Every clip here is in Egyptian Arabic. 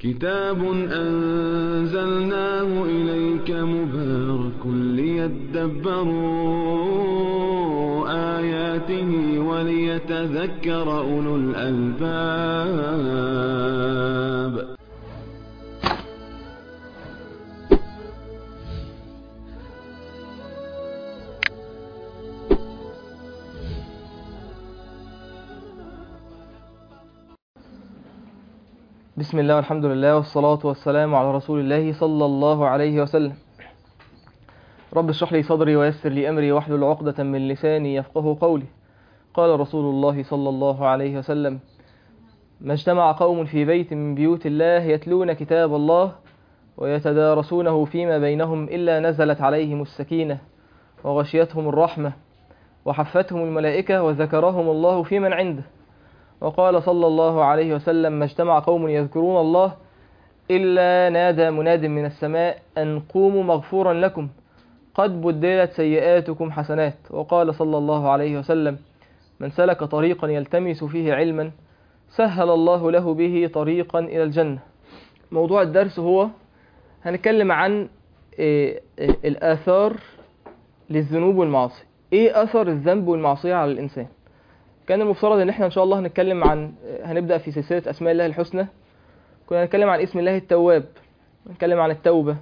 كتاب أنزلناه إليك مبارك ليدبروا آياته وليتذكر أولو الألباب بسم الله والحمد لله والصلاة والسلام على رسول الله صلى الله عليه وسلم رب اشرح لي صدري ويسر لي أمري واحلل عقدة من لساني يفقه قولي قال رسول الله صلى الله عليه وسلم ما اجتمع قوم في بيت من بيوت الله يتلون كتاب الله ويتدارسونه فيما بينهم إلا نزلت عليهم السكينة وغشيتهم الرحمة وحفتهم الملائكة وذكرهم الله في من عنده وقال صلى الله عليه وسلم ما اجتمع قوم يذكرون الله إلا نادى مناد من السماء أن قوموا مغفورا لكم قد بدلت سيئاتكم حسنات وقال صلى الله عليه وسلم من سلك طريقا يلتمس فيه علما سهل الله له به طريقا إلى الجنة موضوع الدرس هو هنتكلم عن إيه، إيه، الآثار للذنوب والمعاصي إيه أثر الذنب والمعصية على الإنسان كان المفترض ان احنا ان شاء الله هنتكلم عن هنبدا في سلسله اسماء الله الحسنى كنا هنتكلم عن اسم الله التواب نتكلم عن التوبه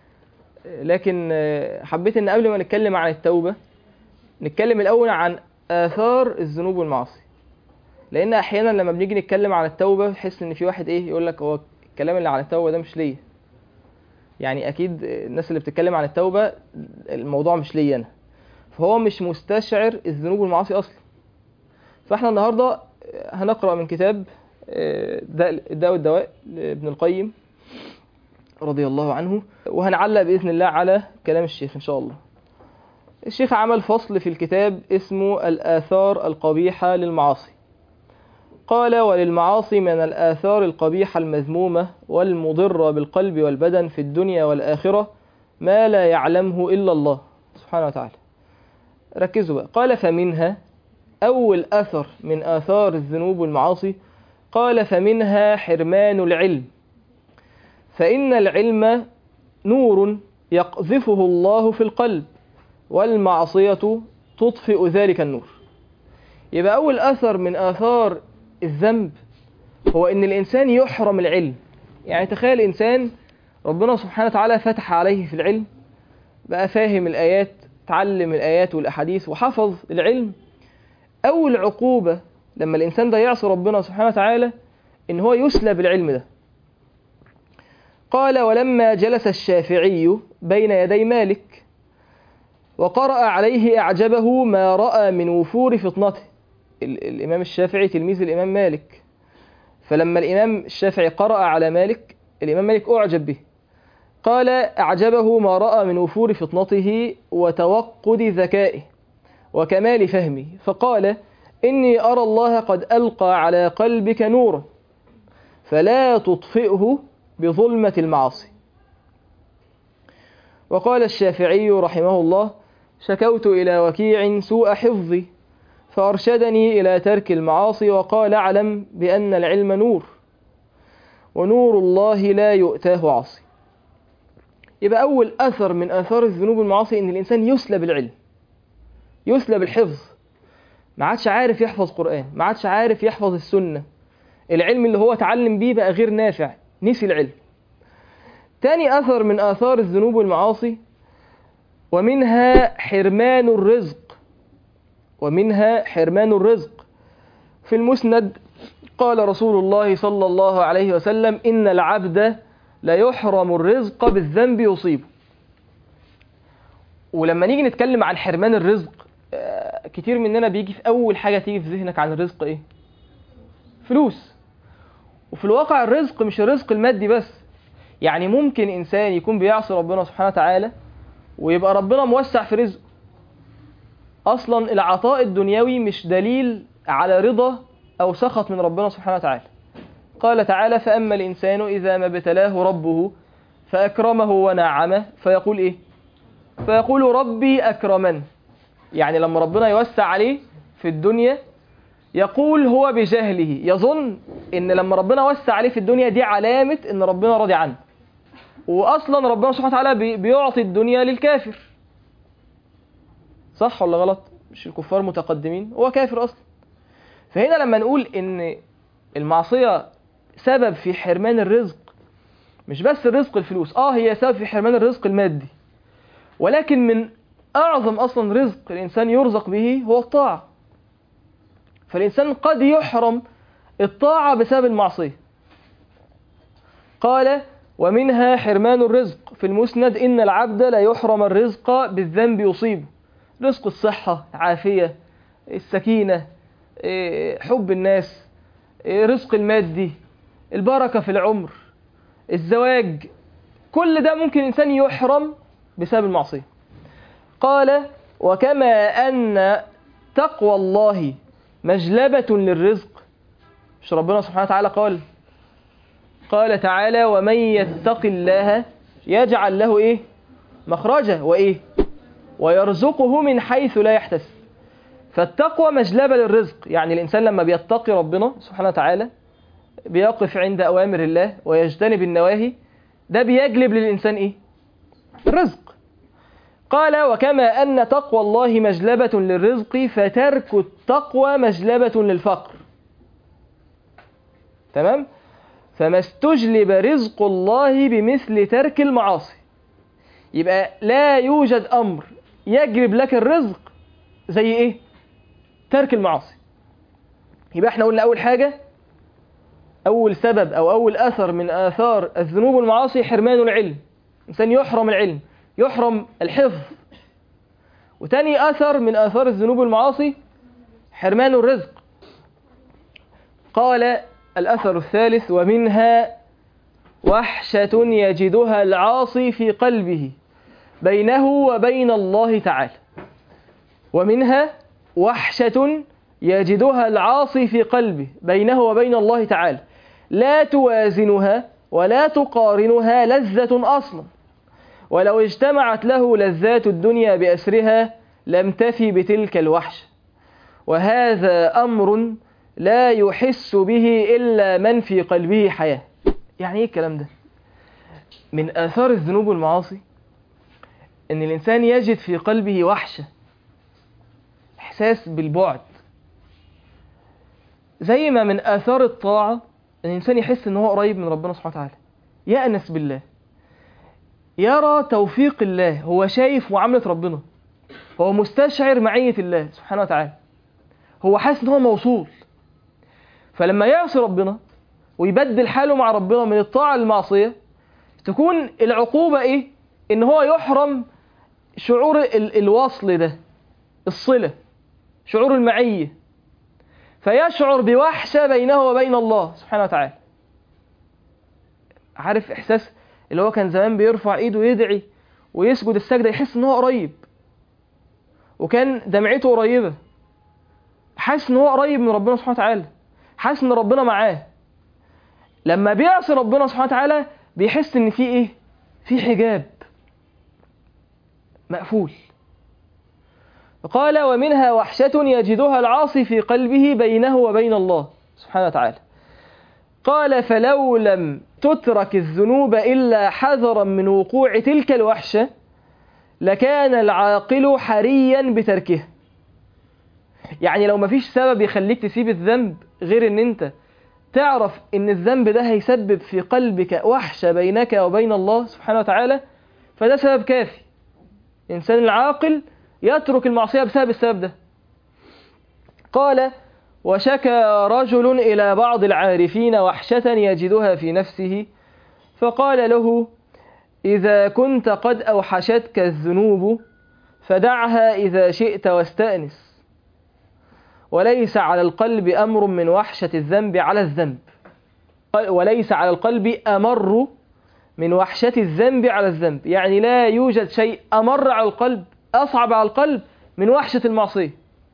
لكن حبيت ان قبل ما نتكلم عن التوبه نتكلم الاول عن اثار الذنوب والمعاصي لان احيانا لما بنيجي نتكلم عن التوبه تحس ان في واحد ايه يقول لك هو الكلام اللي عن التوبه ده مش ليا يعني اكيد الناس اللي بتتكلم عن التوبه الموضوع مش ليا انا فهو مش مستشعر الذنوب والمعاصي اصلا فاحنا النهارده هنقرا من كتاب الداء والدواء لابن القيم رضي الله عنه وهنعلق باذن الله على كلام الشيخ ان شاء الله الشيخ عمل فصل في الكتاب اسمه الآثار القبيحة للمعاصي قال وللمعاصي من الآثار القبيحة المذمومة والمضرة بالقلب والبدن في الدنيا والآخرة ما لا يعلمه إلا الله سبحانه وتعالى ركزوا بقى قال فمنها أول أثر من آثار الذنوب والمعاصي قال فمنها حرمان العلم فإن العلم نور يقذفه الله في القلب والمعصية تطفئ ذلك النور يبقى أول أثر من آثار الذنب هو إن الإنسان يحرم العلم يعني تخيل إنسان ربنا سبحانه وتعالى فتح عليه في العلم بقى فاهم الآيات تعلم الآيات والأحاديث وحفظ العلم أول عقوبة لما الإنسان ده يعصي ربنا سبحانه وتعالى إن هو يسلب العلم ده قال ولما جلس الشافعي بين يدي مالك وقرأ عليه أعجبه ما رأى من وفور فطنته الإمام الشافعي تلميذ الإمام مالك فلما الإمام الشافعي قرأ على مالك الإمام مالك أعجب به قال أعجبه ما رأى من وفور فطنته وتوقد ذكائه وكمال فهمه فقال إني أرى الله قد ألقى على قلبك نورا فلا تطفئه بظلمة المعاصي وقال الشافعي رحمه الله شكوت إلى وكيع سوء حفظي فأرشدني إلى ترك المعاصي وقال اعلم بأن العلم نور ونور الله لا يؤتاه عاصي يبقى أول أثر من آثار الذنوب والمعاصي إن الإنسان يسلب العلم يسلب الحفظ ما عادش عارف يحفظ قرآن ما عادش عارف يحفظ السنة العلم اللي هو اتعلم بيه بقى غير نافع نسي العلم تاني أثر من آثار الذنوب والمعاصي ومنها حرمان الرزق ومنها حرمان الرزق في المسند قال رسول الله صلى الله عليه وسلم إن العبد لا يحرم الرزق بالذنب يصيبه ولما نيجي نتكلم عن حرمان الرزق كتير مننا بيجي في أول حاجة تيجي في ذهنك عن الرزق إيه؟ فلوس وفي الواقع الرزق مش الرزق المادي بس يعني ممكن إنسان يكون بيعصي ربنا سبحانه وتعالى ويبقى ربنا موسع في رزقه أصلا العطاء الدنيوي مش دليل على رضا أو سخط من ربنا سبحانه وتعالى قال تعالى فأما الإنسان إذا ما ابتلاه ربه فأكرمه ونعمه فيقول إيه فيقول ربي أكرمن يعني لما ربنا يوسع عليه في الدنيا يقول هو بجهله يظن ان لما ربنا وسع عليه في الدنيا دي علامة ان ربنا راضي عنه واصلا ربنا سبحانه وتعالى بي- بيعطي الدنيا للكافر صح ولا غلط مش الكفار متقدمين هو كافر اصلا فهنا لما نقول ان المعصية سبب في حرمان الرزق مش بس الرزق الفلوس اه هي سبب في حرمان الرزق المادي ولكن من اعظم اصلا رزق الانسان يرزق به هو الطاعة فالانسان قد يحرم الطاعة بسبب المعصية قال ومنها حرمان الرزق في المسند إن العبد لا يحرم الرزق بالذنب يصيبه رزق الصحة العافية السكينة إيه، حب الناس إيه، رزق المادي البركة في العمر الزواج كل ده ممكن الإنسان يحرم بسبب المعصية قال وكما أن تقوى الله مجلبة للرزق مش ربنا سبحانه وتعالى قال قال تعالى ومن يتق الله يجعل له ايه مخرجا وايه ويرزقه من حيث لا يحتسب فالتقوى مجلبة للرزق يعني الإنسان لما بيتقي ربنا سبحانه وتعالى بيقف عند أوامر الله ويجتنب النواهي ده بيجلب للإنسان إيه؟ الرزق قال وكما أن تقوى الله مجلبة للرزق فترك التقوى مجلبة للفقر تمام؟ فما استجلب رزق الله بمثل ترك المعاصي يبقى لا يوجد أمر يجلب لك الرزق زي إيه؟ ترك المعاصي يبقى احنا قلنا أول حاجة أول سبب أو أول أثر من آثار الذنوب والمعاصي حرمان العلم إنسان يحرم العلم يحرم الحفظ وتاني أثر من آثار الذنوب والمعاصي حرمان الرزق قال الأثر الثالث ومنها وحشة يجدها العاصي في قلبه بينه وبين الله تعالى ومنها وحشة يجدها العاصي في قلبه بينه وبين الله تعالى لا توازنها ولا تقارنها لذة أصلا ولو اجتمعت له لذات الدنيا بأسرها لم تفي بتلك الوحشة وهذا أمر لا يحس به إلا من في قلبه حياة يعني إيه الكلام ده؟ من آثار الذنوب والمعاصي إن الإنسان يجد في قلبه وحشة إحساس بالبعد زي ما من آثار الطاعة إن الإنسان يحس إن هو قريب من ربنا سبحانه وتعالى يأنس بالله يرى توفيق الله هو شايف معاملة ربنا هو مستشعر معية الله سبحانه وتعالى هو حاسس إن هو موصول فلما يعصي ربنا ويبدل حاله مع ربنا من الطاعة للمعصية تكون العقوبة إيه؟ إن هو يحرم شعور ال- الوصل ده الصلة شعور المعية فيشعر بوحشة بينه وبين الله سبحانه وتعالى عارف إحساس اللي هو كان زمان بيرفع إيده يدعي ويسجد السجدة يحس إن هو قريب وكان دمعته قريبة حاسس إن هو قريب من ربنا سبحانه وتعالى حاسس إن ربنا معاه لما بيعصي ربنا سبحانه وتعالى بيحس إن في إيه؟ في حجاب مقفول قال ومنها وحشة يجدها العاصي في قلبه بينه وبين الله سبحانه وتعالى قال فلو لم تترك الذنوب إلا حذرا من وقوع تلك الوحشة لكان العاقل حريا بتركها يعني لو مفيش سبب يخليك تسيب الذنب غير ان انت تعرف ان الذنب ده هيسبب في قلبك وحشة بينك وبين الله سبحانه وتعالى فده سبب كافي الإنسان العاقل يترك المعصية بسبب السبب ده قال وشكى رجل إلى بعض العارفين وحشة يجدها في نفسه فقال له إذا كنت قد أوحشتك الذنوب فدعها إذا شئت واستأنس وليس على القلب أمر من وحشة الذنب على الذنب وليس على القلب أمر من وحشة الذنب على الذنب يعني لا يوجد شيء أمر على القلب أصعب على القلب من وحشة المعصية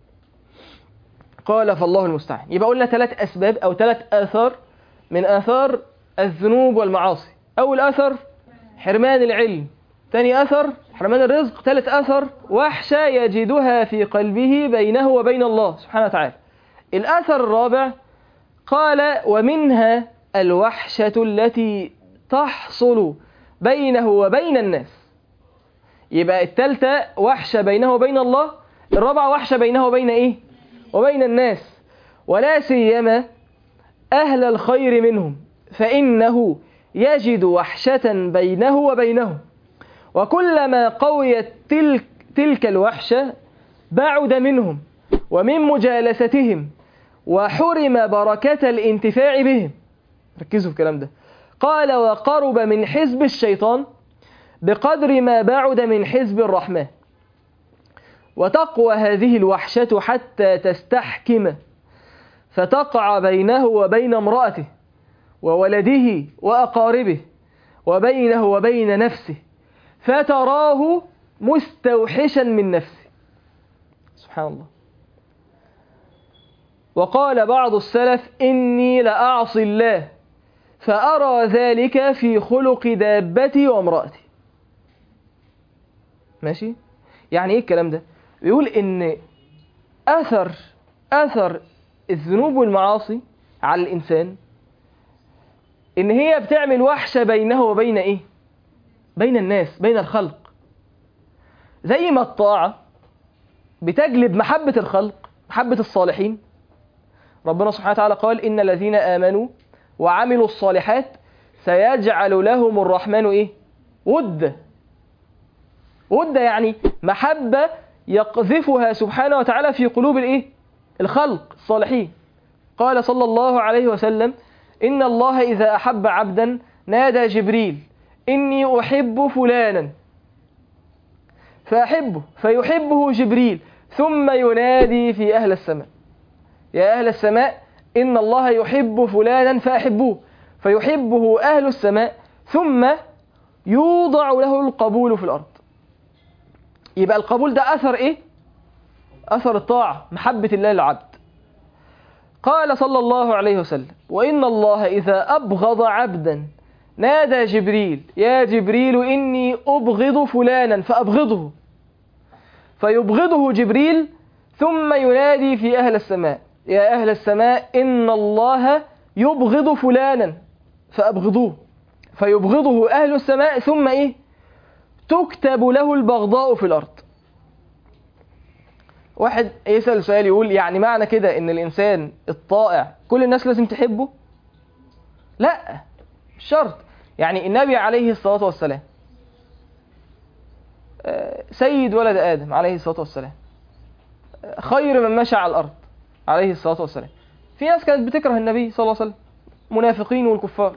قال فالله المستعان يبقى قلنا ثلاث أسباب أو ثلاث آثار من آثار الذنوب والمعاصي أول أثر حرمان العلم ثاني أثر حرمان الرزق ثالث أثر وحشة يجدها في قلبه بينه وبين الله سبحانه وتعالى الأثر الرابع قال ومنها الوحشة التي تحصل بينه وبين الناس يبقى التالتة وحشة بينه وبين الله الرابعة وحشة بينه وبين إيه وبين الناس ولا سيما أهل الخير منهم فإنه يجد وحشة بينه وبينهم وكلما قويت تلك, تلك الوحشة بعد منهم ومن مجالستهم وحرم بركة الانتفاع بهم ركزوا في الكلام ده قال وقرب من حزب الشيطان بقدر ما بعد من حزب الرحمن وتقوى هذه الوحشة حتى تستحكم فتقع بينه وبين امرأته وولده وأقاربه وبينه وبين نفسه فتراه مستوحشا من نفسه سبحان الله وقال بعض السلف إني لأعصي الله فأرى ذلك في خلق دابتي وامرأتي ماشي يعني ايه الكلام ده بيقول ان اثر اثر الذنوب والمعاصي على الانسان ان هي بتعمل وحشة بينه وبين ايه بين الناس بين الخلق زي ما الطاعة بتجلب محبة الخلق محبة الصالحين ربنا سبحانه وتعالى قال إن الذين آمنوا وعملوا الصالحات سيجعل لهم الرحمن إيه ود ود يعني محبة يقذفها سبحانه وتعالى في قلوب الإيه الخلق الصالحين قال صلى الله عليه وسلم إن الله إذا أحب عبدا نادى جبريل إني أحب فلانا فأحبه فيحبه جبريل ثم ينادي في أهل السماء يا أهل السماء إن الله يحب فلانا فأحبوه فيحبه أهل السماء ثم يوضع له القبول في الأرض يبقى القبول ده أثر إيه؟ أثر الطاعة محبة الله للعبد قال صلى الله عليه وسلم وإن الله إذا أبغض عبدا نادى جبريل يا جبريل إني أبغض فلانا فأبغضه فيبغضه جبريل ثم ينادي في أهل السماء يا أهل السماء إن الله يبغض فلانا فأبغضوه فيبغضه أهل السماء ثم إيه تكتب له البغضاء في الأرض واحد يسأل سؤال يقول يعني معنى كده إن الإنسان الطائع كل الناس لازم تحبه لا مش شرط يعني النبي عليه الصلاة والسلام سيد ولد آدم عليه الصلاة والسلام خير من مشى على الأرض عليه الصلاة والسلام في ناس كانت بتكره النبي صلى الله عليه وسلم منافقين والكفار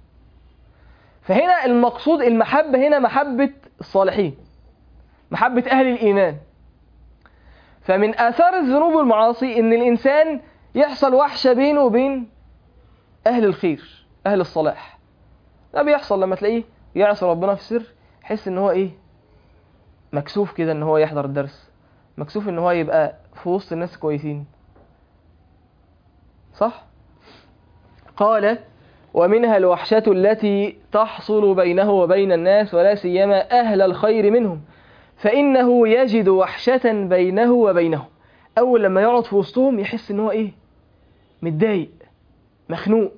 فهنا المقصود المحبة هنا محبة الصالحين محبة أهل الإيمان فمن آثار الذنوب والمعاصي إن الإنسان يحصل وحشة بينه وبين أهل الخير أهل الصلاح ده بيحصل لما تلاقيه يعصي ربنا في السر يحس إن هو إيه مكسوف كده إن هو يحضر الدرس مكسوف إن هو يبقى في وسط الناس كويسين صح؟ قال ومنها الوحشة التي تحصل بينه وبين الناس ولا سيما أهل الخير منهم فإنه يجد وحشة بينه وبينهم أول لما يقعد في وسطهم يحس إن هو إيه متضايق مخنوق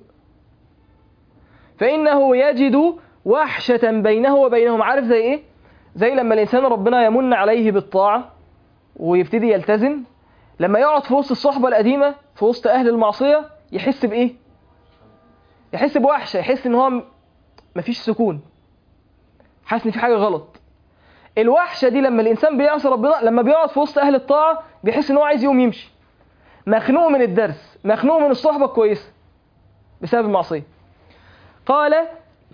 فإنه يجد وحشة بينه وبينهم عارف زي إيه زي لما الإنسان ربنا يمن عليه بالطاعة ويبتدي يلتزم لما يقعد في وسط الصحبة القديمة في وسط أهل المعصية يحس بإيه يحس بوحشة يحس إن هو مفيش سكون حاسس إن في حاجة غلط الوحشة دي لما الإنسان بيعصي ربنا لما بيقعد في وسط أهل الطاعة بيحس إن هو عايز يقوم يمشي مخنوق من الدرس مخنوق من الصحبة الكويسة بسبب المعصية قال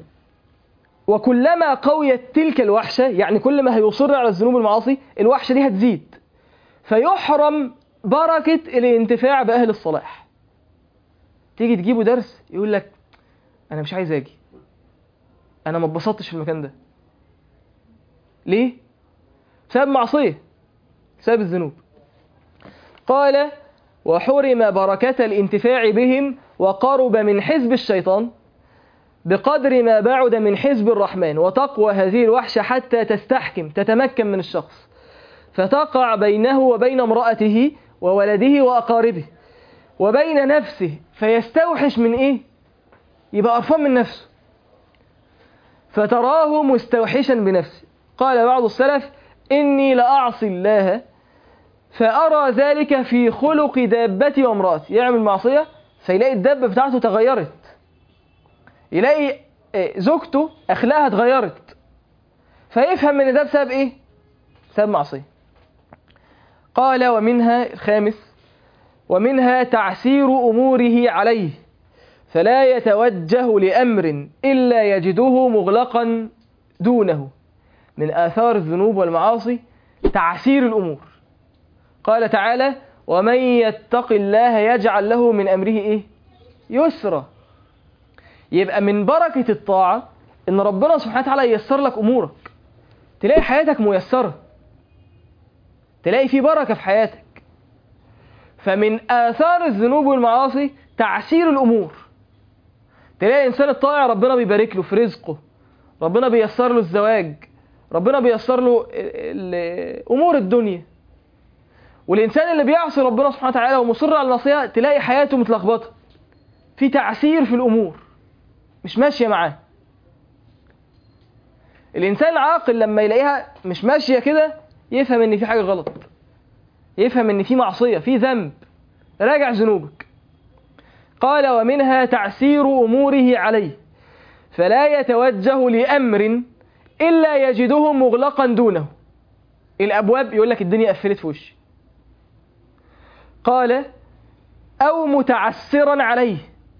وكلما قويت تلك الوحشة يعني كل ما هيصر على الذنوب والمعاصي الوحشة دي هتزيد فيحرم بركة الانتفاع بأهل الصلاح تيجي تجيبه درس يقول لك أنا مش عايز أجي أنا ما اتبسطتش في المكان ده ليه؟ بسبب معصية بسبب الذنوب قال وحرم بركة الانتفاع بهم وقرب من حزب الشيطان بقدر ما بعد من حزب الرحمن وتقوى هذه الوحشة حتى تستحكم تتمكن من الشخص فتقع بينه وبين امرأته وولده وأقاربه وبين نفسه فيستوحش من ايه يبقى قرفان من نفسه فتراه مستوحشا بنفسه قال بعض السلف إني لأعصي الله فأرى ذلك في خلق دابتي وامرأتي يعمل معصية فيلاقي الدابة بتاعته تغيرت يلاقي آه، زوجته أخلاقها اتغيرت فيفهم ان ده بسبب ايه بسبب معصية قال ومنها الخامس ومنها تعسير أموره عليه فلا يتوجه لأمر إلا يجده مغلقا دونه من آثار الذنوب والمعاصي تعسير الأمور قال تعالى ومن يتق الله يجعل له من أمره إيه يسرا يبقى من بركة الطاعة إن ربنا سبحانه وتعالى ييسر لك أمورك تلاقي حياتك ميسرة تلاقي في بركة في حياتك فمن آثار الذنوب والمعاصي تعسير الأمور تلاقي إنسان الطائع ربنا بيبارك له في رزقه ربنا بيسر له الزواج ربنا بيسر له ال- ال- أمور الدنيا والإنسان اللي بيعصي ربنا سبحانه وتعالى ومصر على المعصية تلاقي حياته متلخبطة في تعسير في الأمور مش ماشية معاه الإنسان العاقل لما يلاقيها مش ماشية كده يفهم إن في حاجة غلط يفهم إن في معصية في ذنب راجع ذنوبك قال ومنها تعسير أموره عليه فلا يتوجه لأمر إلا يجده مغلقا دونه الأبواب يقول لك الدنيا قفلت في وشي قال أو متعسرا عليه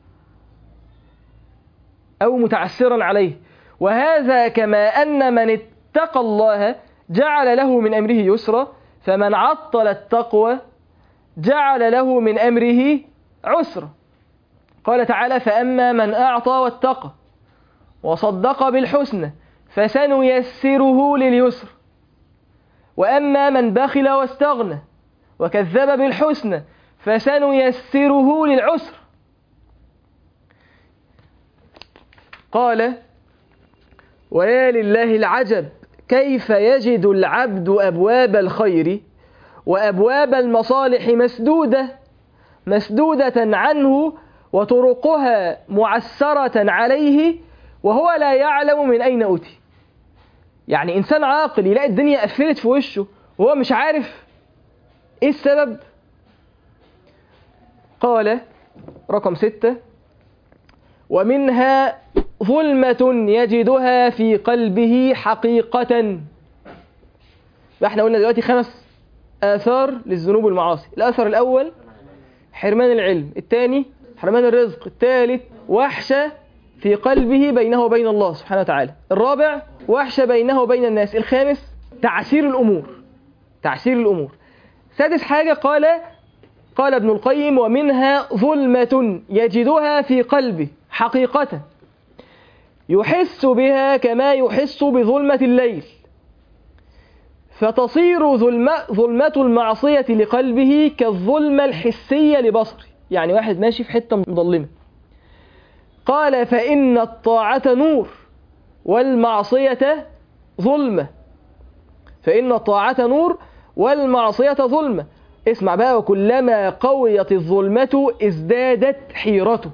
أو متعسرا عليه وهذا كما أن من اتقى الله جعل له من أمره يسرا فمن عطل التقوى جعل له من أمره عسرا قال تعالى فأما من أعطى واتقى وصدق بالحسنى فسنيسره لليسر وأما من بخل واستغنى وكذب بالحسنى فسنيسره للعسر قال ويا لله العجب كيف يجد العبد أبواب الخير وأبواب المصالح مسدودة مسدودة عنه وطرقها معسرة عليه وهو لا يعلم من أين أتي يعني إنسان عاقل يلاقي الدنيا قفلت في وشه وهو مش عارف إيه السبب قال رقم ستة ومنها ظلمة يجدها في قلبه حقيقة احنا قلنا دلوقتي خمس آثار للذنوب والمعاصي الأثر الأول حرمان العلم الثاني حرمان الرزق الثالث وحشة في قلبه بينه وبين الله سبحانه وتعالى الرابع وحشة بينه وبين الناس الخامس تعسير الأمور تعسير الأمور سادس حاجة قال قال ابن القيم ومنها ظلمة يجدها في قلبه حقيقة يحس بها كما يحس بظلمة الليل فتصير ظلمة, ظلمة المعصية لقلبه كالظلمة الحسية لبصره يعني واحد ماشي في حتة مظلمة قال فإن الطاعة نور والمعصية ظلمة فإن الطاعة نور والمعصية ظلمة اسمع بقى وكلما قويت الظلمة ازدادت حيرته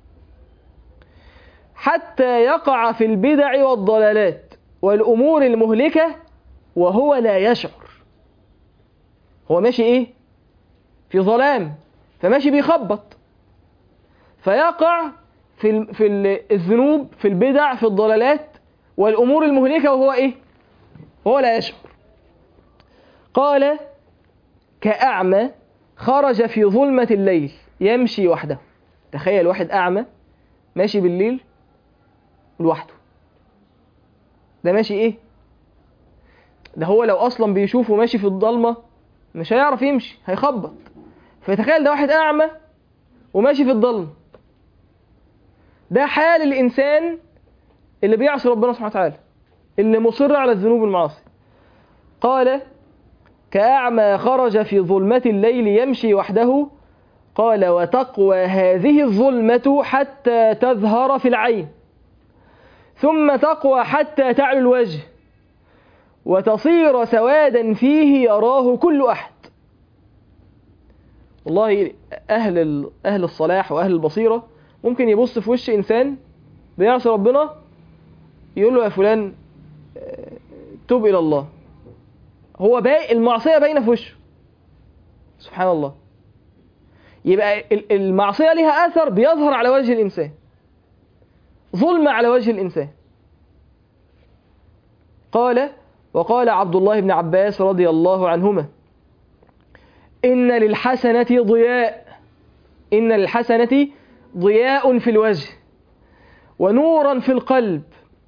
حتى يقع في البدع والضلالات والأمور المهلكة وهو لا يشعر هو ماشي ايه في ظلام فماشي بيخبط فيقع في ال- في ال- الذنوب في البدع في الضلالات والأمور المهلكة وهو ايه وهو لا يشعر قال كأعمى خرج في ظلمة الليل يمشي وحده تخيل واحد أعمى ماشي بالليل لوحده ده ماشي ايه ده هو لو اصلا بيشوفه ماشي في الضلمه مش هيعرف يمشي هيخبط فتخيل ده واحد اعمى وماشي في الضلمه ده حال الانسان اللي بيعصي ربنا سبحانه وتعالى اللي مصر على الذنوب والمعاصي قال كأعمى خرج في ظلمة الليل يمشي وحده قال وتقوى هذه الظلمة حتى تظهر في العين ثم تقوى حتى تعلو الوجه وتصير سوادا فيه يراه كل أحد والله أهل ال- أهل الصلاح وأهل البصيرة ممكن يبص في وش إنسان بيعصي ربنا يقول له يا فلان آه، تب إلى الله هو باقي المعصية باينة في وشه سبحان الله يبقى ال- المعصية لها أثر بيظهر على وجه الإنسان ظلم على وجه الإنسان قال وقال عبد الله بن عباس رضي الله عنهما إن للحسنة ضياء إن للحسنة ضياء في الوجه ونورا في القلب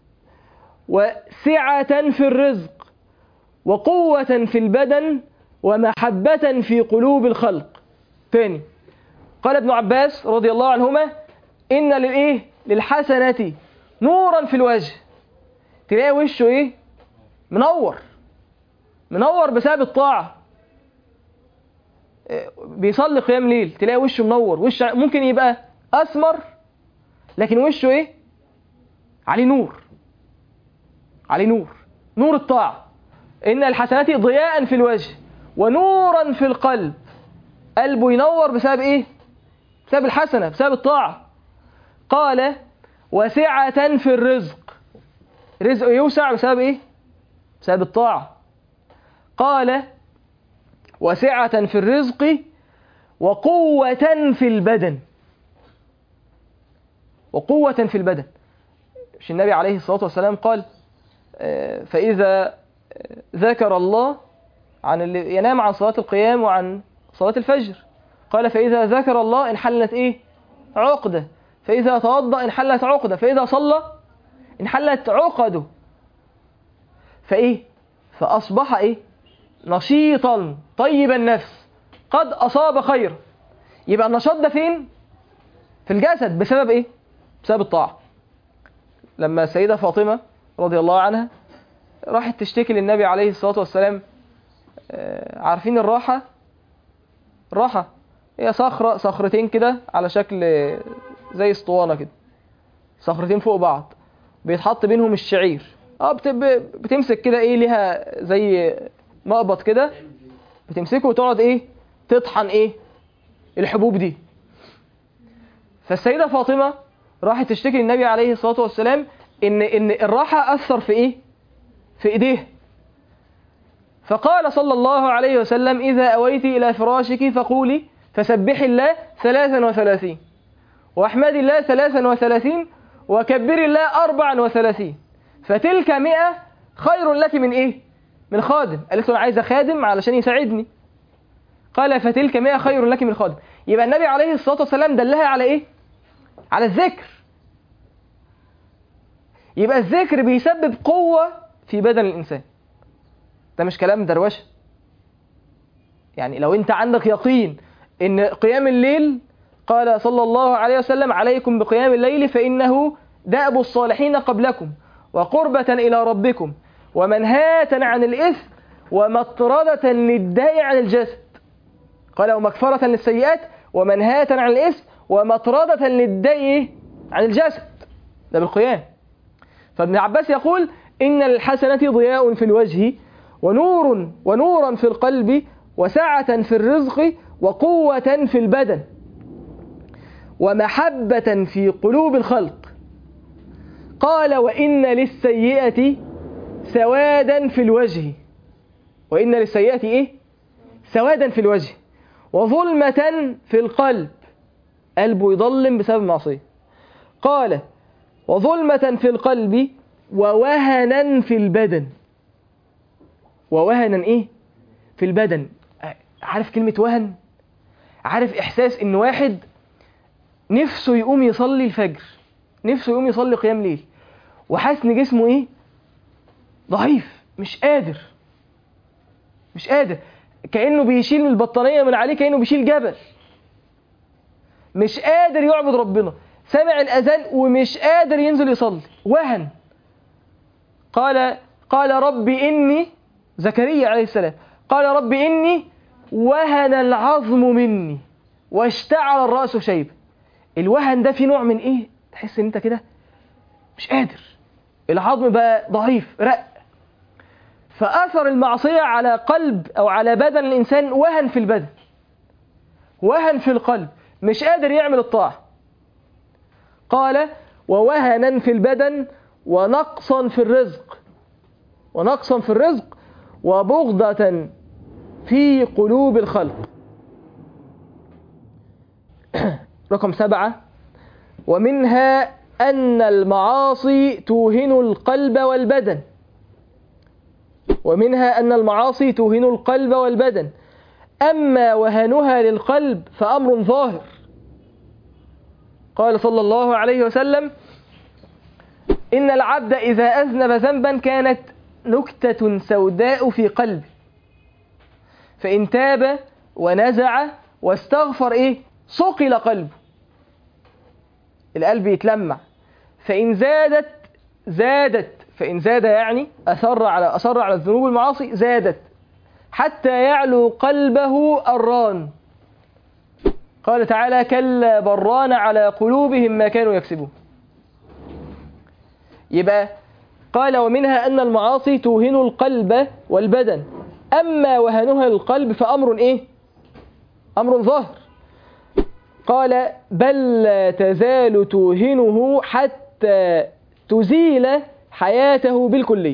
وسعة في الرزق وقوة في البدن ومحبة في قلوب الخلق تاني قال ابن عباس رضي الله عنهما إن للإيه للحسنة نورا في الوجه تلاقي وشه إيه منور منور بسبب الطاعة إيه، بيصلي قيام ليل تلاقي وشه منور وش ممكن يبقى أسمر لكن وشه إيه عليه نور عليه نور نور الطاعة إن الحسنات ضياء في الوجه ونورا في القلب قلبه ينور بسبب إيه بسبب الحسنة بسبب الطاعة قال وسعة في الرزق رزقه يوسع بسبب إيه بسبب الطاعة قال وسعة في الرزق وقوة في البدن وقوة في البدن مش النبي عليه الصلاة والسلام قال آه، فإذا آه، ذكر الله عن اللي ينام عن صلاة القيام وعن صلاة الفجر قال فإذا ذكر الله انحلت إيه عقدة فإذا توضأ انحلت عقدة فإذا صلى انحلت عقده فإيه فأصبح إيه نشيطا طيب النفس قد أصاب خير يبقى النشاط ده فين في الجسد بسبب إيه بسبب الطاعة لما السيدة فاطمة رضي الله عنها راحت تشتكي للنبي عليه الصلاة والسلام آه، عارفين الراحة الراحة هي صخرة صخرتين كده على شكل آه، زي اسطوانة كده صخرتين فوق بعض بيتحط بينهم الشعير اه بت- ب- بتمسك كده ايه ليها زي مقبض كده بتمسكه وتقعد ايه تطحن ايه الحبوب دي فالسيدة فاطمة راحت تشتكي للنبي عليه الصلاة والسلام ان ان الراحة اثر في ايه في ايديه فقال صلى الله عليه وسلم إذا أويت إلى فراشك فقولي فسبح الله ثلاثا وثلاثين واحمد الله ثلاثا وثلاثين وكبر الله أربعا وثلاثين فتلك مئة خير لك من إيه؟ من خادم قالت له أنا عايزة خادم علشان يساعدني قال فتلك مئة خير لك من خادم يبقى النبي عليه الصلاة والسلام دلها على إيه؟ على الذكر يبقى الذكر بيسبب قوة في بدن الإنسان ده مش كلام دروشة يعني لو انت عندك يقين ان قيام الليل قال صلى الله عليه وسلم عليكم بقيام الليل فإنه دأب الصالحين قبلكم وقربة إلى ربكم ومنهاة عن الإثم ومطردة للداء عن الجسد قال ومكفرة للسيئات ومنهاة عن الإثم ومطردة للداء عن الجسد ده بالقيام فابن عباس يقول إن الحسنة ضياء في الوجه ونور ونورا في القلب وسعة في الرزق وقوة في البدن ومحبة في قلوب الخلق قال وإن للسيئة سوادا في الوجه وإن للسيئة إيه؟ سوادا في الوجه وظلمة في القلب قلبه يظلم بسبب معصية قال وظلمة في القلب ووهنا في البدن ووهنا ايه في البدن عارف كلمة وهن عارف احساس ان واحد نفسه يقوم يصلي الفجر نفسه يقوم يصلي قيام ليل وحاسس ان جسمه ايه ضعيف مش قادر مش قادر كأنه بيشيل البطانية من عليه كأنه بيشيل جبل مش قادر يعبد ربنا سمع الأذان ومش قادر ينزل يصلي وهن قال قال رب إني زكريا عليه السلام قال رب إني وهن العظم مني واشتعل الرأس شيبا الوهن ده في نوع من إيه تحس إن أنت كده مش قادر العظم بقى ضعيف رق فأثر المعصية على قلب أو على بدن الإنسان وهن في البدن وهن في القلب مش قادر يعمل الطاعة قال ووهنا في البدن ونقصا في الرزق ونقصا في الرزق وبغضة في قلوب الخلق رقم سبعة ومنها أن المعاصي توهن القلب والبدن ومنها أن المعاصي توهن القلب والبدن أما وهنها للقلب فأمر ظاهر قال صلى الله عليه وسلم إن العبد إذا أذنب ذنبا كانت نكتة سوداء في قلبه فإن تاب ونزع واستغفر إيه صقل قلبه القلب يتلمع فإن زادت زادت فإن زاد يعني أثر على أصر على الذنوب والمعاصي زادت حتى يعلو قلبه الران قال تعالى كلا بران على قلوبهم ما كانوا يكسبون يبقى قال ومنها أن المعاصي توهن القلب والبدن أما وهنها للقلب فأمر إيه أمر ظاهر قال بل لا تزال توهنه حتى تزيل حياته بالكلية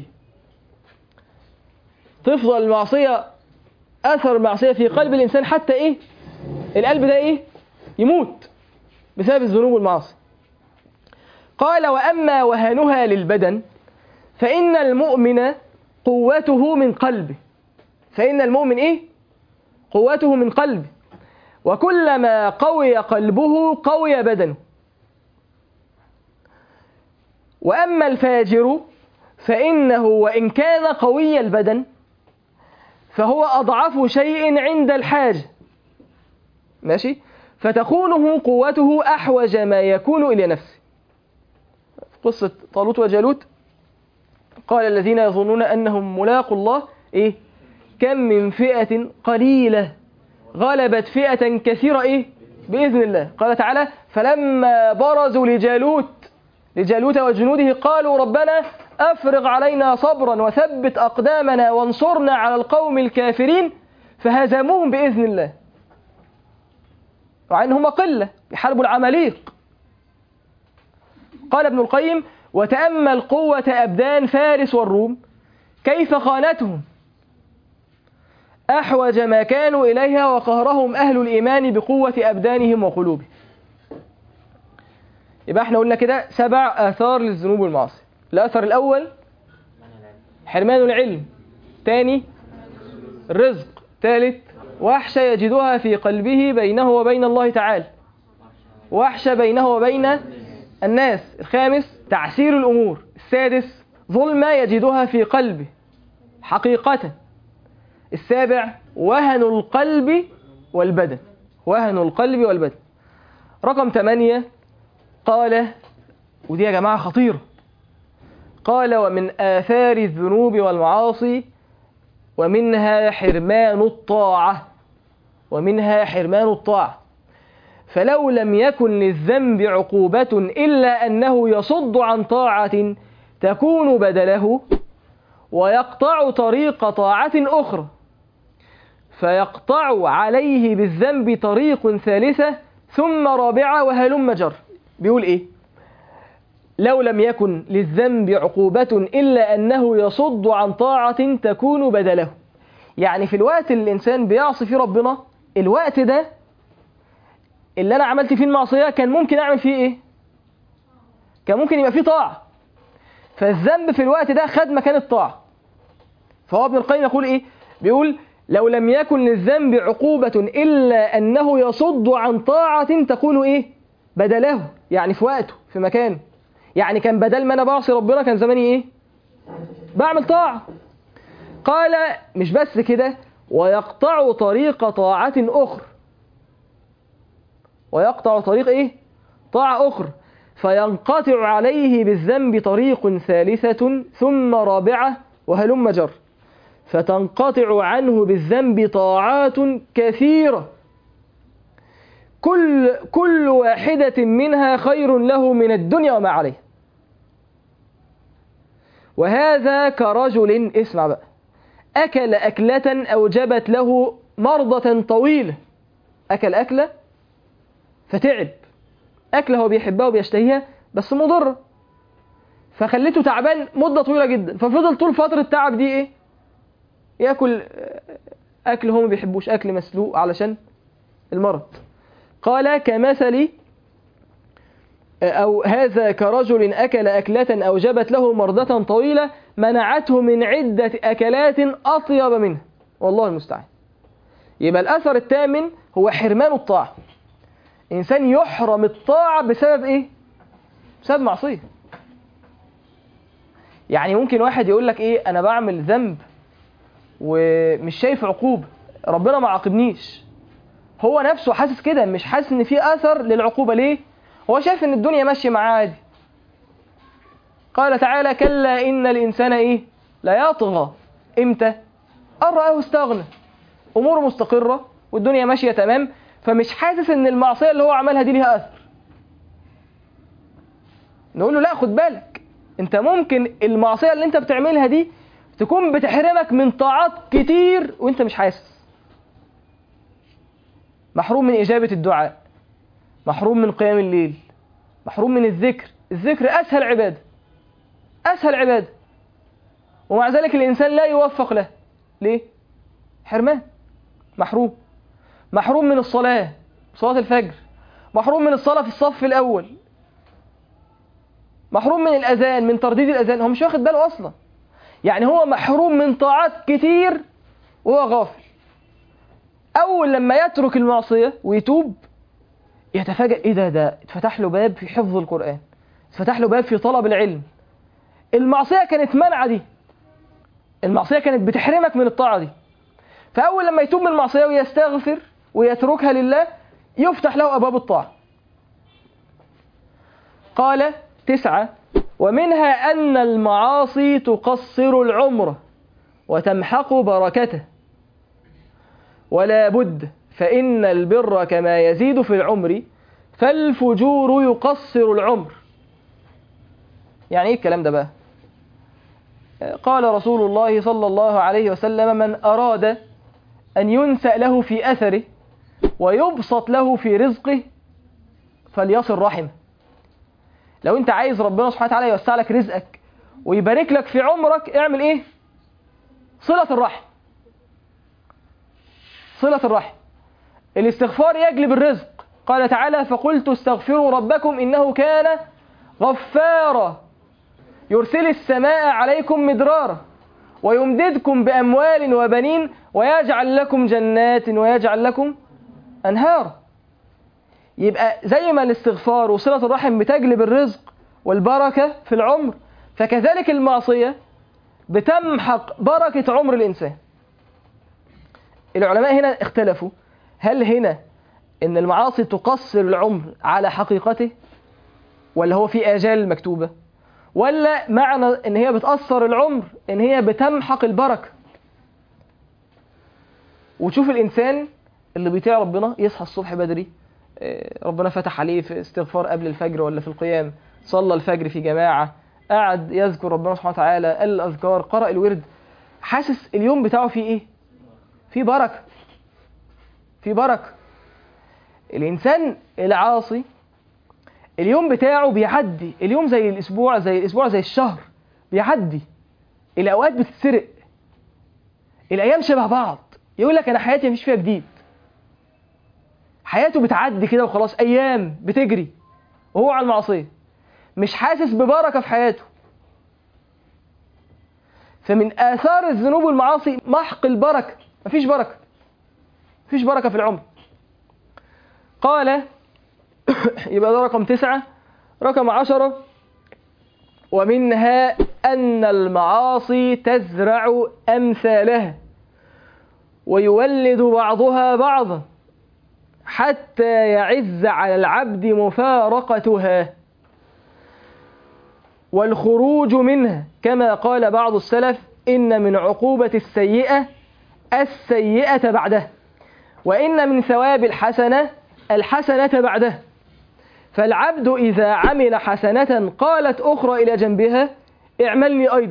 تفضل المعصية أثر المعصية في قلب الإنسان حتى إيه القلب ده إيه يموت بسبب الذنوب والمعاصي قال وأما وهنها للبدن فإن المؤمن قوته من قلبه فإن المؤمن إيه قوته من قلبه وكلما قوي قلبه قوي بدنه وأما الفاجر فإنه وإن كان قوي البدن فهو أضعف شيء عند الحاجة ماشي فتكونه قوته أحوج ما يكون إلى نفسه قصة طالوت وجالوت قال الذين يظنون أنهم ملاقوا الله إيه كم من فئة قليلة غلبت فئة كثيرة إيه بإذن الله قال تعالى فلما برزوا لجالوت لجالوت وجنوده قالوا ربنا أفرغ علينا صبرا وثبت أقدامنا وانصرنا على القوم الكافرين فهزموهم بإذن الله مع أنهم قلة يحاربوا العماليق قال ابن القيم وتأمل قوة أبدان فارس والروم كيف خانتهم أحوج ما كانوا إليها وقهرهم أهل الإيمان بقوة أبدانهم وقلوبهم يبقى احنا قلنا كده سبع آثار للذنوب والمعاصي الأثر الأول حرمان العلم ثاني الرزق ثالث وحشة يجدها في قلبه بينه وبين الله تعالى وحشة بينه وبين الناس الخامس تعسير الأمور السادس ظلمة يجدها في قلبه حقيقة السابع وهن القلب والبدن وهن القلب والبدن رقم ثمانية قال ودي يا جماعة خطيرة قال ومن آثار الذنوب والمعاصي ومنها حرمان الطاعة ومنها حرمان الطاعة فلو لم يكن للذنب عقوبة إلا أنه يصد عن طاعة تكون بدله ويقطع طريق طاعة أخرى فيقطع عليه بالذنب طريق ثالثة ثم رابعة وهلم جر بيقول إيه لو لم يكن للذنب عقوبة إلا أنه يصد عن طاعة تكون بدله يعني في الوقت اللي الإنسان بيعصي فيه ربنا الوقت ده اللي أنا عملت فيه المعصية كان ممكن أعمل فيه إيه كان ممكن يبقى فيه طاعة فالذنب في الوقت ده خد مكان الطاعة فهو ابن القيم يقول إيه بيقول لو لم يكن للذنب عقوبة إلا أنه يصد عن طاعة تكون إيه بدله يعني في وقته في مكانه يعني كان بدل ما أنا بعصي ربنا كان زماني إيه بعمل طاعة قال مش بس كده ويقطع طريق طاعة أخرى ويقطع طريق إيه طاعة أخرى فينقطع عليه بالذنب طريق ثالثة ثم رابعة وهلم جر فتنقطع عنه بالذنب طاعات كثيرة كل كل واحدة منها خير له من الدنيا وما عليه وهذا كرجل اسمع بقى أكل أكلة أوجبت له مرضة طويلة أكل أكلة فتعب أكلة هو بيحبها وبيشتهيها بس مضرة فخليته تعبان مدة طويلة جدا ففضل طول فترة التعب دي إيه يأكل أكل هو ما بيحبوش أكل مسلوق علشان المرض قال كمثل أو هذا كرجل أكل أكلة أوجبت له مرضة طويلة منعته من عدة أكلات أطيب منه والله المستعان يبقى الأثر الثامن هو حرمان الطاعة إنسان يحرم الطاعة بسبب إيه؟ بسبب معصية يعني ممكن واحد يقول لك إيه أنا بعمل ذنب ومش شايف عقوبة ربنا ما عاقبنيش هو نفسه حاسس كده مش حاسس ان في اثر للعقوبة ليه هو شايف ان الدنيا ماشية معاه عادي قال تعالى كلا ان الانسان ايه لا يطغى امتى ان رآه استغنى اموره مستقرة والدنيا ماشية تمام فمش حاسس ان المعصية اللي هو عملها دي ليها اثر نقول له لا خد بالك انت ممكن المعصية اللي انت بتعملها دي تكون بتحرمك من طاعات كتير وانت مش حاسس محروم من إجابة الدعاء محروم من قيام الليل محروم من الذكر الذكر أسهل عبادة أسهل عبادة ومع ذلك الإنسان لا يوفق له ليه؟ حرمان محروم محروم من الصلاة صلاة الفجر محروم من الصلاة في الصف الأول محروم من الأذان من ترديد الأذان هو مش واخد باله أصلا يعني هو محروم من طاعات كتير وهو غافل أول لما يترك المعصية ويتوب يتفاجأ إيه ده ده اتفتح له باب في حفظ القرآن اتفتح له باب في طلب العلم المعصية كانت منعة دي المعصية كانت بتحرمك من الطاعة دي فأول لما يتوب من المعصية ويستغفر ويتركها لله يفتح له أبواب الطاعة قال تسعة ومنها أن المعاصي تقصر العمر وتمحق بركته ولا بد فإن البر كما يزيد في العمر فالفجور يقصر العمر يعني ايه الكلام ده بقى قال رسول الله صلى الله عليه وسلم من أراد أن ينسأ له في أثره ويبسط له في رزقه فليصل رحمه لو انت عايز ربنا سبحانه وتعالى يوسع لك رزقك ويبارك لك في عمرك اعمل ايه صلة الرحم صلة الرحم الاستغفار يجلب الرزق قال تعالى فقلت استغفروا ربكم إنه كان غفارا يرسل السماء عليكم مدرارا ويمددكم بأموال وبنين ويجعل لكم جنات ويجعل لكم أنهارا يبقى زي ما الاستغفار وصلة الرحم بتجلب الرزق والبركة في العمر فكذلك المعصية بتمحق بركة عمر الإنسان العلماء هنا اختلفوا هل هنا ان المعاصي تقصر العمر على حقيقته ولا هو في آجال مكتوبة ولا معنى ان هي بتأثر العمر ان هي بتمحق البركة وتشوف الإنسان اللي بيطيع ربنا يصحى الصبح بدري ربنا فتح عليه في استغفار قبل الفجر ولا في القيام صلى الفجر في جماعة قعد يذكر ربنا سبحانه وتعالى قال الأذكار قرأ الورد حاسس اليوم بتاعه فيه ايه في بركة في بركة الإنسان العاصي اليوم بتاعه بيعدي اليوم زي الأسبوع زي الأسبوع زي الشهر بيعدي الأوقات بتتسرق الأيام شبه بعض يقول لك أنا حياتي مفيش فيها جديد حياته بتعدي كده وخلاص أيام بتجري وهو على المعصية مش حاسس ببركة في حياته فمن آثار الذنوب والمعاصي محق البركة مفيش بركة مفيش بركة في العمر قال يبقى ده رقم تسعة رقم عشرة ومنها أن المعاصي تزرع أمثالها ويولد بعضها بعضا حتى يعز على العبد مفارقتها والخروج منها كما قال بعض السلف إن من عقوبة السيئة السيئة بعده وإن من ثواب الحسنة الحسنة بعده فالعبد إذا عمل حسنة قالت أخرى إلى جنبها اعملني أيضا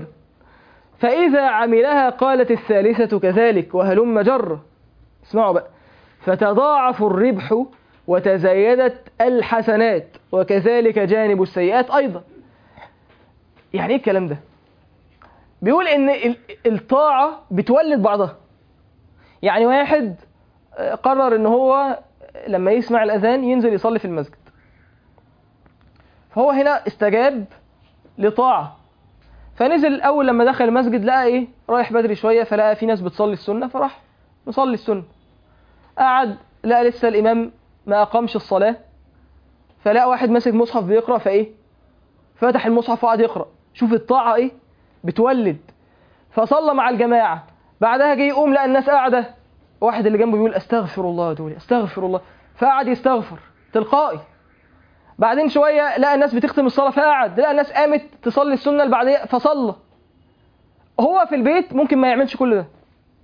فإذا عملها قالت الثالثة كذلك وهلم جر اسمعوا بقى فتضاعف الربح وتزايدت الحسنات وكذلك جانب السيئات أيضا يعني ايه الكلام ده بيقول ان ال- الطاعة بتولد بعضها يعني واحد آه، قرر ان هو لما يسمع الاذان ينزل يصلي في المسجد فهو هنا استجاب لطاعة فنزل اول لما دخل المسجد لقى ايه رايح بدري شوية فلقى في ناس بتصلي السنة فراح نصلي السنة قعد لقى لسه الامام ما اقامش الصلاة فلقى واحد ماسك مصحف بيقرأ فايه فتح المصحف وقعد يقرأ شوف الطاعة ايه بتولد فصلى مع الجماعة بعدها جه يقوم لقى الناس قاعدة واحد اللي جنبه بيقول استغفر الله دول استغفر الله فقعد يستغفر تلقائي بعدين شوية لقى الناس بتختم الصلاة فقعد لقى الناس قامت تصلي السنة اللي بعديها فصلى هو في البيت ممكن ما يعملش كل ده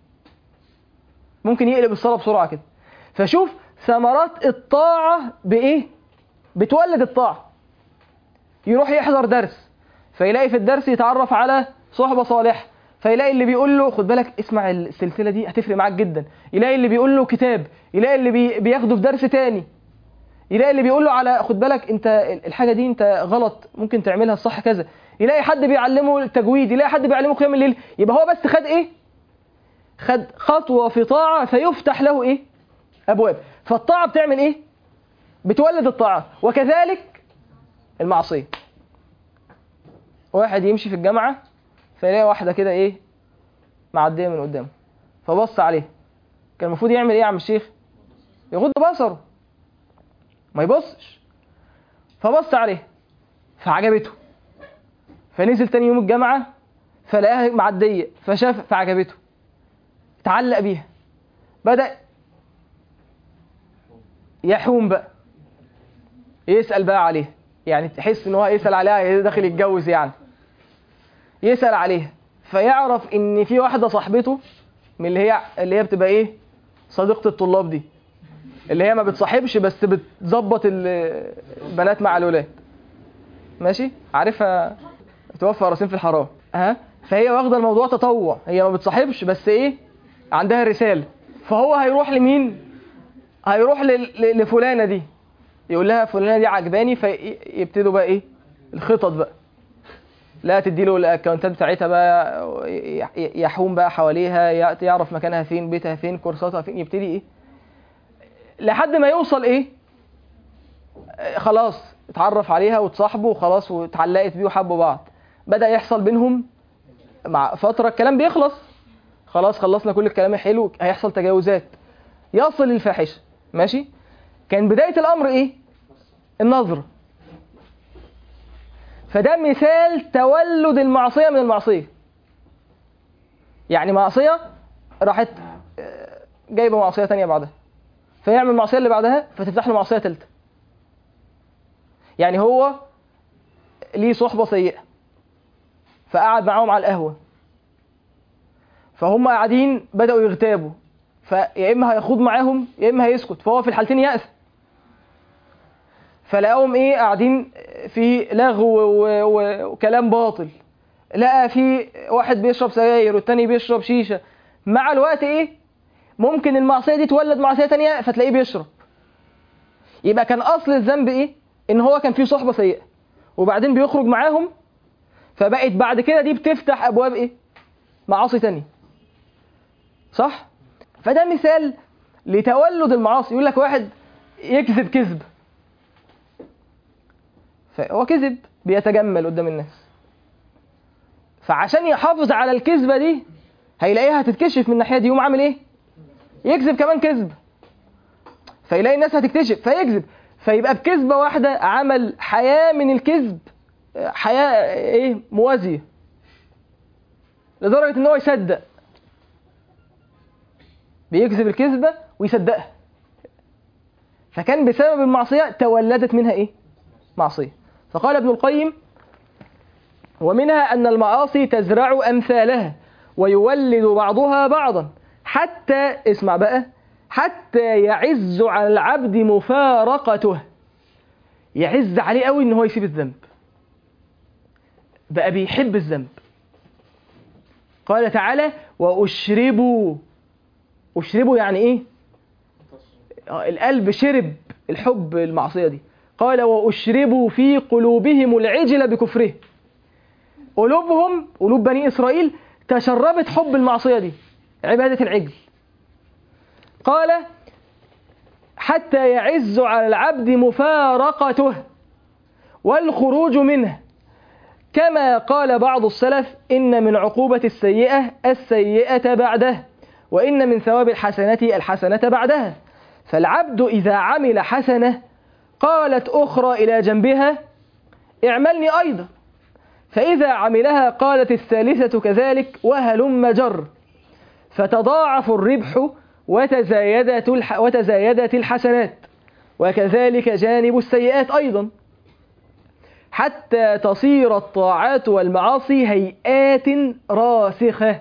ممكن يقلب الصلاة بسرعة كده فشوف ثمرات الطاعة بإيه بتولد الطاعة يروح يحضر درس فيلاقي في الدرس يتعرف على صحبة صالحة فيلاقي اللي بيقول له خد بالك اسمع السلسلة دي هتفرق معاك جدا يلاقي اللي بيقول له كتاب يلاقي اللي بي بياخده في درس تاني يلاقي اللي بيقول له على خد بالك انت الحاجة دي انت غلط ممكن تعملها الصح كذا يلاقي حد بيعلمه التجويد يلاقي حد بيعلمه قيام الليل يبقى هو بس خد ايه خد خطوة في طاعة فيفتح له ايه ابواب فالطاعة بتعمل ايه بتولد الطاعة وكذلك المعصية واحد يمشي في الجامعة فيلاقي واحدة كده ايه معدية من قدامه فبص عليه كان المفروض يعمل ايه يا عم الشيخ يغض بصره ما يبصش فبص عليه فعجبته فنزل تاني يوم الجامعة فلقاها معدية فشاف فعجبته اتعلق بيها بدأ يحوم بقى يسأل بقى عليها يعني تحس ان هو يسأل عليها داخل يتجوز يعني يسأل عليها فيعرف ان في واحدة صاحبته من اللي هي اللي هي بتبقى ايه صديقة الطلاب دي اللي هي ما بتصاحبش بس بتظبط ال- البنات مع الولاد ماشي عارفها توفى راسين في الحرام ها فهي واخده الموضوع تطوع هي ما بتصاحبش بس ايه عندها رساله فهو هيروح لمين هيروح لل- ل- لفلانه دي يقول لها فلانه دي عجباني فيبتدوا بقى ايه الخطط بقى لا تدي له الاكونتات بتاعتها بقى ي- ي- يحوم بقى حواليها ي- يعرف مكانها فين بيتها فين كورساتها فين يبتدي ايه لحد ما يوصل ايه آه، خلاص اتعرف عليها وتصاحبه وخلاص واتعلقت بيه وحبوا بعض بدأ يحصل بينهم مع فترة الكلام بيخلص خلاص خلصنا كل الكلام الحلو هيحصل تجاوزات يصل للفاحشة ماشي كان بداية الأمر إيه النظر فده مثال تولد المعصية من المعصية يعني معصية راحت آه، جايبة معصية تانية بعدها فيعمل المعصية اللي بعدها فتفتح له معصية تالتة يعني هو ليه صحبة سيئة فقعد معاهم على القهوة فهم قاعدين بدأوا يغتابوا فيا إما هيخوض معاهم يا إما هيسكت فهو في الحالتين يأس فلقاهم إيه قاعدين في لغو و- و- وكلام باطل لقى في واحد بيشرب سجاير والتاني بيشرب شيشة مع الوقت إيه ممكن المعصية دي تولد معصية تانية فتلاقيه بيشرب يبقى كان أصل الذنب إيه إن هو كان فيه صحبة سيئة وبعدين بيخرج معاهم فبقت بعد كده دي بتفتح أبواب إيه معاصي تانية صح فده مثال لتولد المعاصي يقول لك واحد يكذب كذب فهو كذب بيتجمل قدام الناس فعشان يحافظ على الكذبة دي هيلاقيها هتتكشف من الناحية دي يقوم عامل ايه يكذب كمان كذب فيلاقي الناس هتكتشف فيكذب فيبقى بكذبة واحدة عمل حياة من الكذب حياة ايه موازية لدرجة ان هو يصدق بيكذب الكذبة ويصدقها فكان بسبب المعصية تولدت منها ايه معصية فقال ابن القيم ومنها أن المعاصي تزرع أمثالها ويولد بعضها بعضا حتى اسمع بقى حتى يعز على العبد مفارقته يعز عليه قوي ان هو يسيب الذنب بقى بيحب الذنب قال تعالى واشربوا اشربوا يعني ايه آه، القلب شرب الحب المعصية دي قال وأشربوا في قلوبهم العجل بكفره قلوبهم قلوب بني إسرائيل تشربت حب المعصية دي عبادة العجل قال حتى يعز على العبد مفارقته والخروج منه كما قال بعض السلف إن من عقوبة السيئة السيئة بعده وإن من ثواب الحسنة الحسنة بعدها فالعبد إذا عمل حسنة قالت أخرى إلى جنبها اعملني أيضا فإذا عملها قالت الثالثة كذلك وهلم جر فتضاعف الربح وتزايدت, الح... وتزايدت الحسنات وكذلك جانب السيئات أيضا حتى تصير الطاعات والمعاصي هيئات راسخة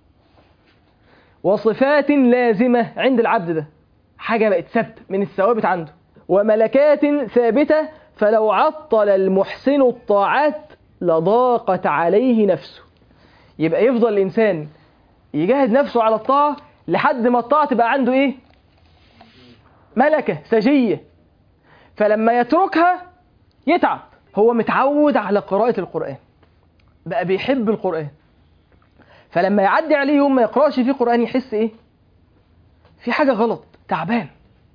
وصفات لازمة عند العبد ده حاجة بقت ثابتة من الثوابت عنده وملكات ثابتة فلو عطل المحسن الطاعات لضاقت عليه نفسه يبقى يفضل الإنسان يجاهد نفسه على الطاعة لحد ما الطاعة تبقى عنده إيه ملكة سجية فلما يتركها يتعب هو متعود على قراءة القرآن بقى بيحب القرآن فلما يعدي عليه يوم ما يقرأش فيه قرآن يحس إيه في حاجة غلط تعبان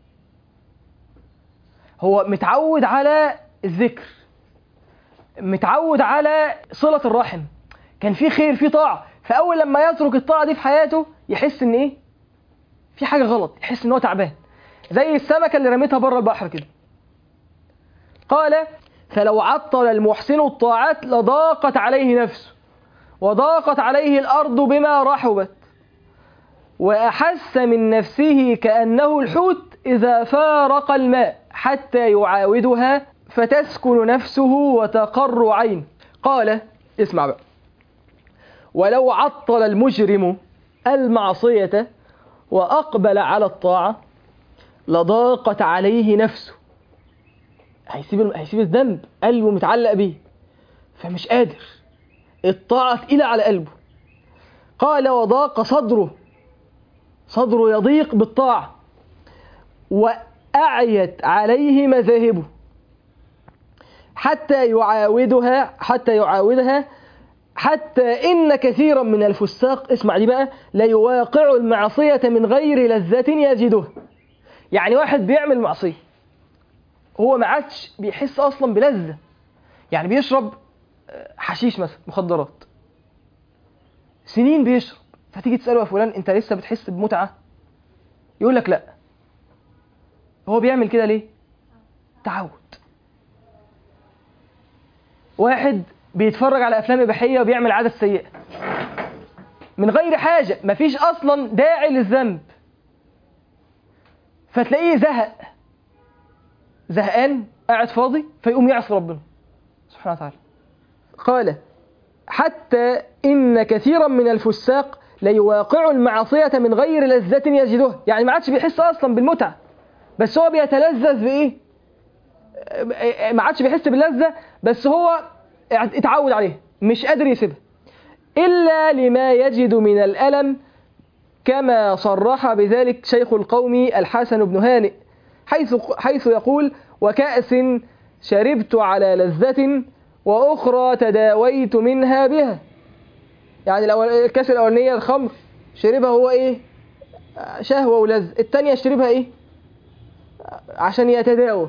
هو متعود على الذكر متعود على صلة الرحم كان في خير في طاعة فأول لما يترك الطاعة دي في حياته يحس إن إيه في حاجة غلط يحس إن هو تعبان زي السمكة اللي رميتها بره البحر كده قال فلو عطل المحسن الطاعات لضاقت عليه نفسه وضاقت عليه الأرض بما رحبت وأحس من نفسه كأنه الحوت إذا فارق الماء حتى يعاودها فتسكن نفسه وتقر عين قال اسمع بقى ولو عطل المجرم المعصية وأقبل على الطاعة لضاقت عليه نفسه هيسيب هيسيب الذنب قلبه متعلق بيه فمش قادر الطاعة تقيلة على قلبه قال وضاق صدره صدره يضيق بالطاعة وأعيت عليه مذاهبه حتى يعاودها حتى يعاودها حتى إن كثيرا من الفساق اسمع دي بقى لا يواقع المعصية من غير لذة يجدها يعني واحد بيعمل معصية هو ما عادش بيحس أصلا بلذة يعني بيشرب حشيش مثلا مخدرات سنين بيشرب فتيجي تسأله يا فلان أنت لسه بتحس بمتعة يقول لك لا هو بيعمل كده ليه تعود واحد بيتفرج على افلام اباحيه وبيعمل عاده سيئه من غير حاجه مفيش اصلا داعي للذنب فتلاقيه زهق زهقان قاعد فاضي فيقوم يعصي ربنا سبحانه وتعالى قال حتى ان كثيرا من الفساق ليواقع المعصيه من غير لذه يجدها يعني ما عادش بيحس اصلا بالمتعه بس هو بيتلذذ بايه ما عادش بيحس باللذه بس هو اتعود عليها مش قادر يسيبها إلا لما يجد من الألم كما صرح بذلك شيخ القوم الحسن بن هانئ حيث, حيث يقول وكأس شربت على لذة وأخرى تداويت منها بها يعني الأول الكاس الأولانية الخمر شربها هو إيه شهوة ولذ التانية شربها إيه عشان يتداوى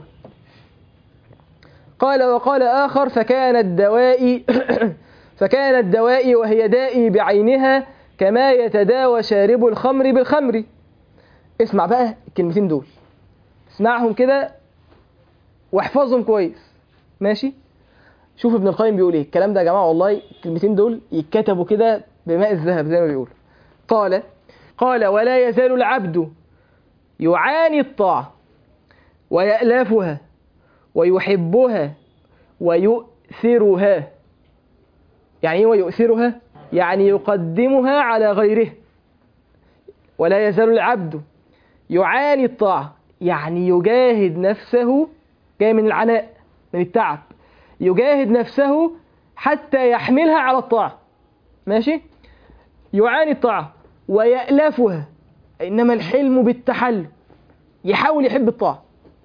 قال وقال آخر فكان الدواء فكان الدواء وهي دائي بعينها كما يتداوى شارب الخمر بالخمر اسمع بقى الكلمتين دول اسمعهم كده واحفظهم كويس ماشي شوف ابن القيم بيقول ايه الكلام ده يا جماعه والله الكلمتين دول يتكتبوا كده بماء الذهب زي ما بيقول قال قال ولا يزال العبد يعاني الطاعه ويألفها ويحبها ويؤثرها يعني ايه ويؤثرها يعني يقدمها على غيره ولا يزال العبد يعاني الطاعة يعني يجاهد نفسه جاي من العناء من التعب يجاهد نفسه حتى يحملها على الطاعة ماشي يعاني الطاعة ويألفها إنما الحلم بالتحل يحاول يحب الطاعة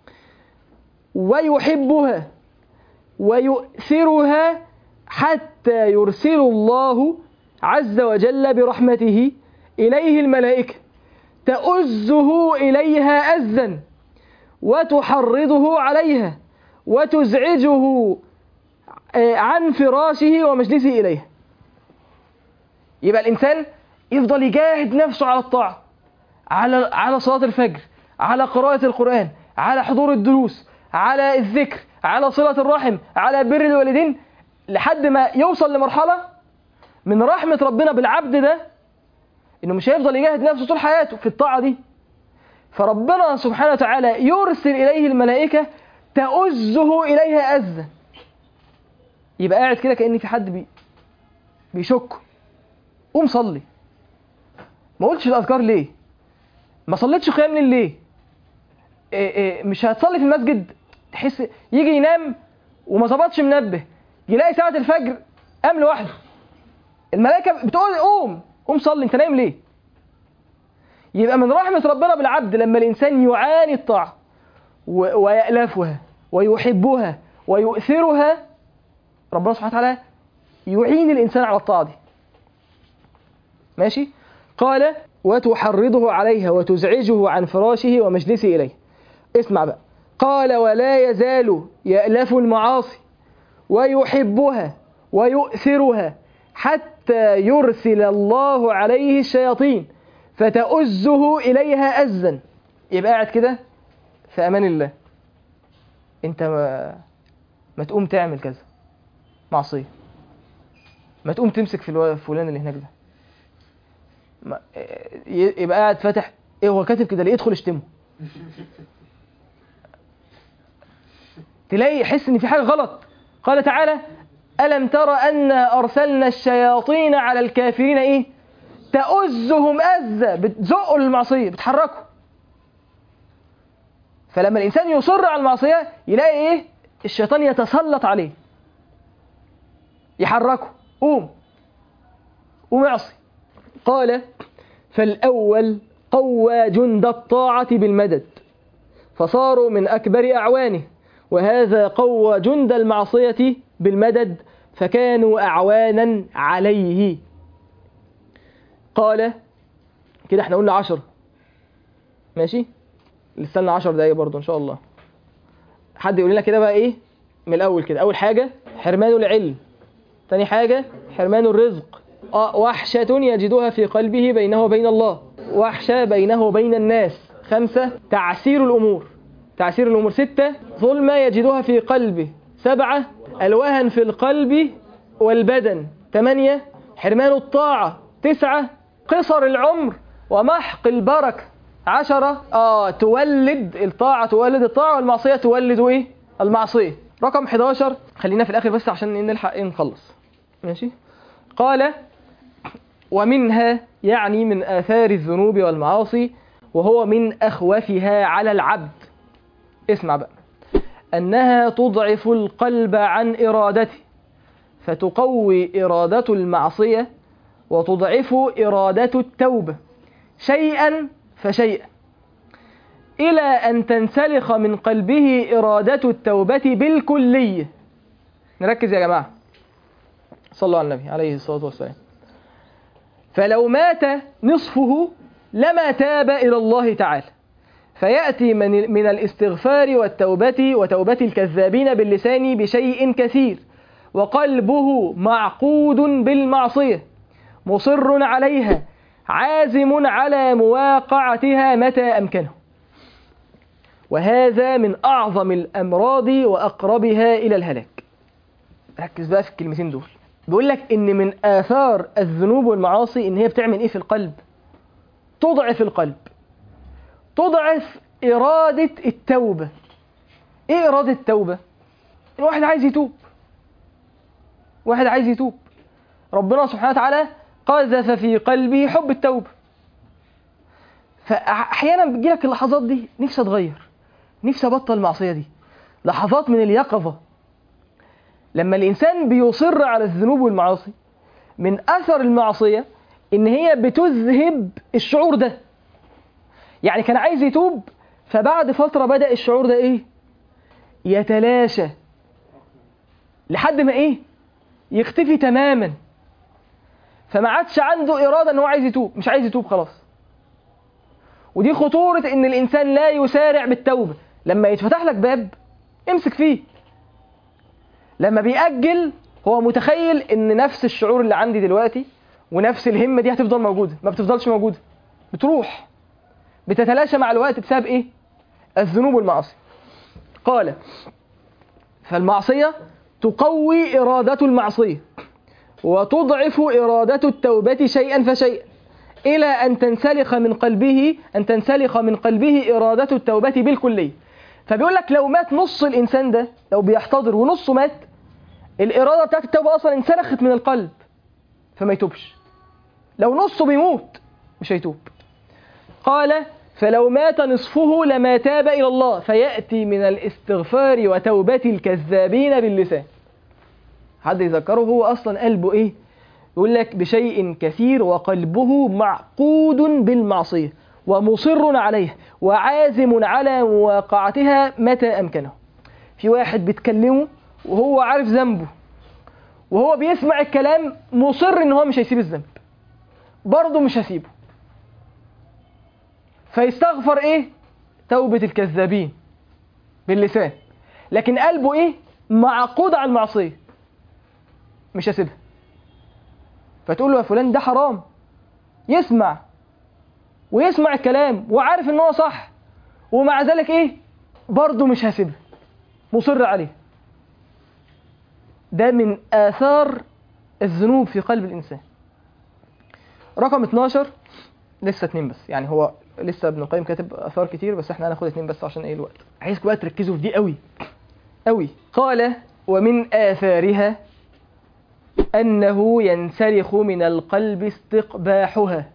ويحبها ويؤثرها حتى يرسل الله عز وجل برحمته إليه الملائكة تؤزه إليها أذًا وتحرضه عليها وتزعجه عن فراشه ومجلسه إليها يبقى الإنسان يفضل يجاهد نفسه على الطاعة على على صلاة الفجر على قراءة القرآن على حضور الدروس على الذكر على صلة الرحم على بر الوالدين لحد ما يوصل لمرحلة من رحمة ربنا بالعبد ده إنه مش هيفضل يجاهد نفسه طول حياته في الطاعة دي فربنا سبحانه وتعالى يرسل إليه الملائكة تؤزه إليها أذى يبقى قاعد كده كأن في حد بي بيشكه قوم صلي ما قلتش الأذكار ليه ما صليتش قيام ليل ليه إيه إيه مش هتصلي في المسجد تحس يجي ينام وما ظبطش منبه يلاقي ساعة الفجر قام لوحده الملائكة بتقول قوم قوم صلي انت نايم ليه يبقى من رحمة ربنا بالعبد لما الإنسان يعاني الطاعة ويألفها ويحبها ويؤثرها ربنا سبحانه وتعالى يعين الإنسان على الطاعة دي ماشي قال وتحرضه عليها وتزعجه عن فراشه ومجلسه إليه اسمع بقى قال ولا يزال يألف المعاصي ويحبها ويؤثرها حتى يرسل الله عليه الشياطين فتؤزه إليها أزا يبقى قاعد كده في أمان الله أنت ما, ما تقوم تعمل كذا معصية ما تقوم تمسك في الو- فلان اللي هناك ده ما- ي- يبقى قاعد فاتح ايه هو كاتب كده ليه ادخل اشتمه تلاقي يحس ان في حاجه غلط قال تعالى الم تر انا ارسلنا الشياطين على الكافرين ايه تؤزهم أزة بتزقوا للمعصية بتحركوا فلما الإنسان يصر على المعصية يلاقي إيه الشيطان يتسلط عليه يحركه قوم قوم اعصي قال فالأول قوى جند الطاعة بالمدد فصاروا من أكبر أعوانه وهذا قوى جند المعصية بالمدد فكانوا أعوانا عليه قال كده احنا قلنا عشر ماشي لسه لنا عشر دقايق برضه ان شاء الله حد يقول لنا كده بقى ايه من الاول كده اول حاجه حرمان العلم تاني حاجه حرمان الرزق اه وحشة يجدها في قلبه بينه وبين الله وحشة بينه وبين الناس خمسة تعسير الأمور تعسير الأمور ستة ظلمة يجدها في قلبه سبعة الوهن في القلب والبدن ثمانية حرمان الطاعة تسعة قصر العمر ومحق البركة عشرة آه تولد الطاعة تولد الطاعة والمعصية تولد إيه المعصية رقم 11 خلينا في الآخر بس عشان نلحق إيه نخلص ماشي قال ومنها يعني من آثار الذنوب والمعاصي وهو من أخوفها على العبد اسمع بقى أنها تضعف القلب عن إرادته فتقوي إرادة المعصية وتضعف إرادة التوبة شيئا فشيئا إلى أن تنسلخ من قلبه إرادة التوبة بالكلية نركز يا جماعة صلوا على النبي عليه الصلاة والسلام فلو مات نصفه لما تاب إلى الله تعالى فيأتي من, من الاستغفار والتوبة وتوبة الكذابين باللسان بشيء كثير وقلبه معقود بالمعصية مصر عليها عازم على مواقعتها متى أمكنه وهذا من أعظم الأمراض وأقربها إلى الهلاك ركز بقى في الكلمتين دول بيقول لك إن من آثار الذنوب والمعاصي إن هي بتعمل إيه في القلب تضعف القلب تضعف إرادة التوبة إيه إرادة التوبة؟ الواحد عايز يتوب واحد عايز يتوب ربنا سبحانه وتعالى قذف في قلبه حب التوبة فأحيانا بتجيلك اللحظات دي نفسي أتغير نفسي أبطل المعصية دي لحظات من اليقظة لما الإنسان بيصر على الذنوب والمعاصي من أثر المعصية إن هي بتذهب الشعور ده يعني كان عايز يتوب فبعد فترة بدأ الشعور ده ايه يتلاشى لحد ما ايه يختفي تماما فما عادش عنده إرادة ان هو عايز يتوب مش عايز يتوب خلاص ودي خطورة ان الانسان لا يسارع بالتوبة لما يتفتح لك باب امسك فيه لما بيأجل هو متخيل ان نفس الشعور اللي عندي دلوقتي ونفس الهمة دي هتفضل موجودة ما بتفضلش موجودة بتروح بتتلاشى مع الوقت بسبب ايه الذنوب والمعاصي قال فالمعصية تقوي إرادة المعصية وتضعف إرادة التوبة شيئا فشيئا إلى أن تنسلخ من قلبه أن تنسلخ من قلبه إرادة التوبة بالكلية فبيقول لك لو مات نص الإنسان ده لو بيحتضر ونصه مات الإرادة بتاعت التوبة أصلا انسلخت من القلب فما يتوبش لو نصه بيموت مش هيتوب قال فلو مات نصفه لما تاب إلى الله فيأتي من الاستغفار وتوبة الكذابين باللسان حد يذكره هو أصلا قلبه إيه يقول لك بشيء كثير وقلبه معقود بالمعصية ومصر عليه وعازم على مواقعتها متى أمكنه في واحد بيتكلمه وهو عارف ذنبه وهو بيسمع الكلام مصر ان هو مش هيسيب الذنب برضه مش هسيبه فيستغفر ايه توبة الكذابين باللسان لكن قلبه ايه معقود على المعصية مش هسيبها فتقول له يا فلان ده حرام يسمع ويسمع الكلام وعارف ان هو صح ومع ذلك ايه برضه مش هسيبها مصر عليه ده من آثار الذنوب في قلب الإنسان رقم 12 لسه اتنين بس يعني هو لسه ابن القيم كاتب آثار كتير بس احنا هناخد اتنين بس عشان ايه الوقت عايزكم بقى تركزوا في دي قوي قوي قال ومن آثارها أنه ينسلخ من القلب استقباحها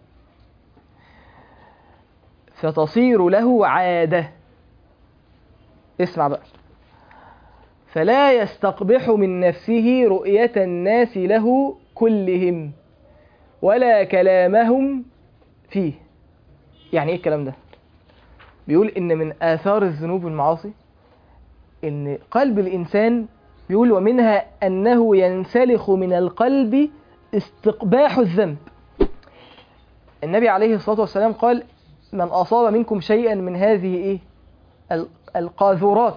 فتصير له عادة اسمع بقى فلا يستقبح من نفسه رؤية الناس له كلهم ولا كلامهم فيه يعني ايه الكلام ده بيقول ان من آثار الذنوب والمعاصي ان قلب الإنسان بيقول ومنها أنه ينسلخ من القلب استقباح الذنب النبي عليه الصلاة والسلام قال من أصاب منكم شيئا من هذه إيه القاذورات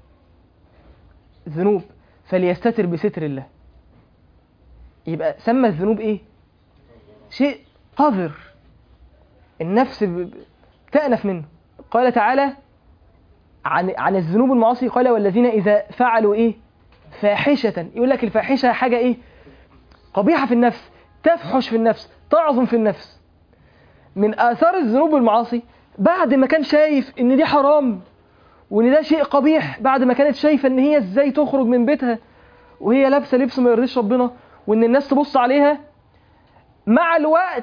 ذنوب فليستتر بستر الله يبقى سمى الذنوب ايه شيء قذر النفس تأنف منه قال تعالى عن عن الذنوب المعاصي قال والذين اذا فعلوا ايه فاحشة يقول لك الفاحشة حاجة ايه قبيحة في النفس تفحش في النفس تعظم في النفس من آثار الذنوب والمعاصي بعد ما كان شايف ان دي حرام وان ده شيء قبيح بعد ما كانت شايفه ان هي ازاي تخرج من بيتها وهي لابسه لبس ما يرضيش ربنا وان الناس تبص عليها مع الوقت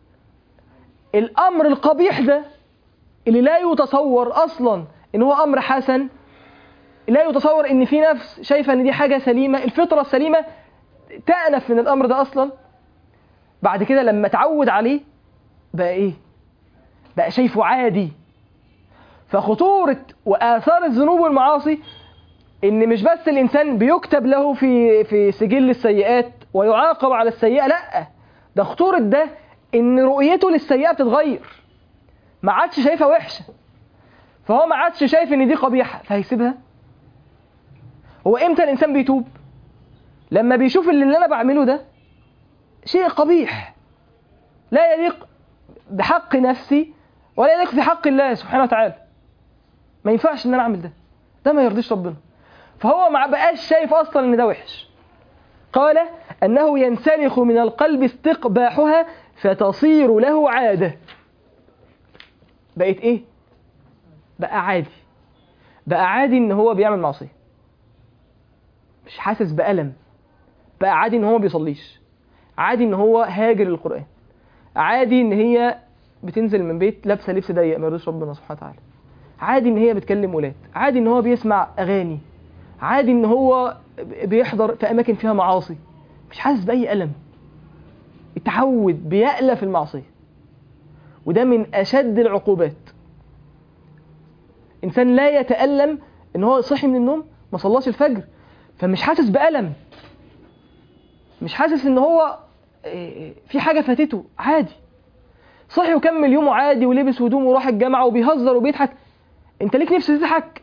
الامر القبيح ده اللي لا يتصور اصلا ان هو امر حسن لا يتصور ان في نفس شايفه ان دي حاجه سليمه الفطره السليمه تأنف من الامر ده اصلا بعد كده لما تعود عليه بقى ايه بقى شايفه عادي فخطورة وآثار الذنوب والمعاصي إن مش بس الإنسان بيكتب له في في سجل السيئات ويعاقب على السيئة لأ ده خطورة ده إن رؤيته للسيئة بتتغير ما عادش شايفها وحشة فهو ما عادش شايف إن دي قبيحة فهيسيبها هو إمتى الإنسان بيتوب؟ لما بيشوف اللي, اللي أنا بعمله ده شيء قبيح لا يليق بحق نفسي ولا يليق في حق الله سبحانه وتعالى ما ينفعش ان انا اعمل ده ده ما يرضيش ربنا فهو ما بقاش شايف اصلا ان ده وحش قال انه ينسلخ من القلب استقباحها فتصير له عاده بقت ايه بقى عادي بقى عادي ان هو بيعمل معصيه مش حاسس بألم بقى عادي ان هو ما بيصليش عادي ان هو هاجر القرآن عادي ان هي بتنزل من بيت لابسه لبس ضيق ما يرضيش ربنا سبحانه وتعالى عادي ان هي بتكلم ولاد عادي ان هو بيسمع اغاني عادي ان هو بيحضر في اماكن فيها معاصي مش حاسس باي الم اتعود بيألف المعصيه وده من اشد العقوبات انسان لا يتالم ان هو صحي من النوم ما صلاش الفجر فمش حاسس بالم مش حاسس ان هو إيه، في حاجه فاتته عادي صحي وكمل يومه عادي ولبس هدومه وراح الجامعه وبيهزر وبيضحك انت ليك نفس تضحك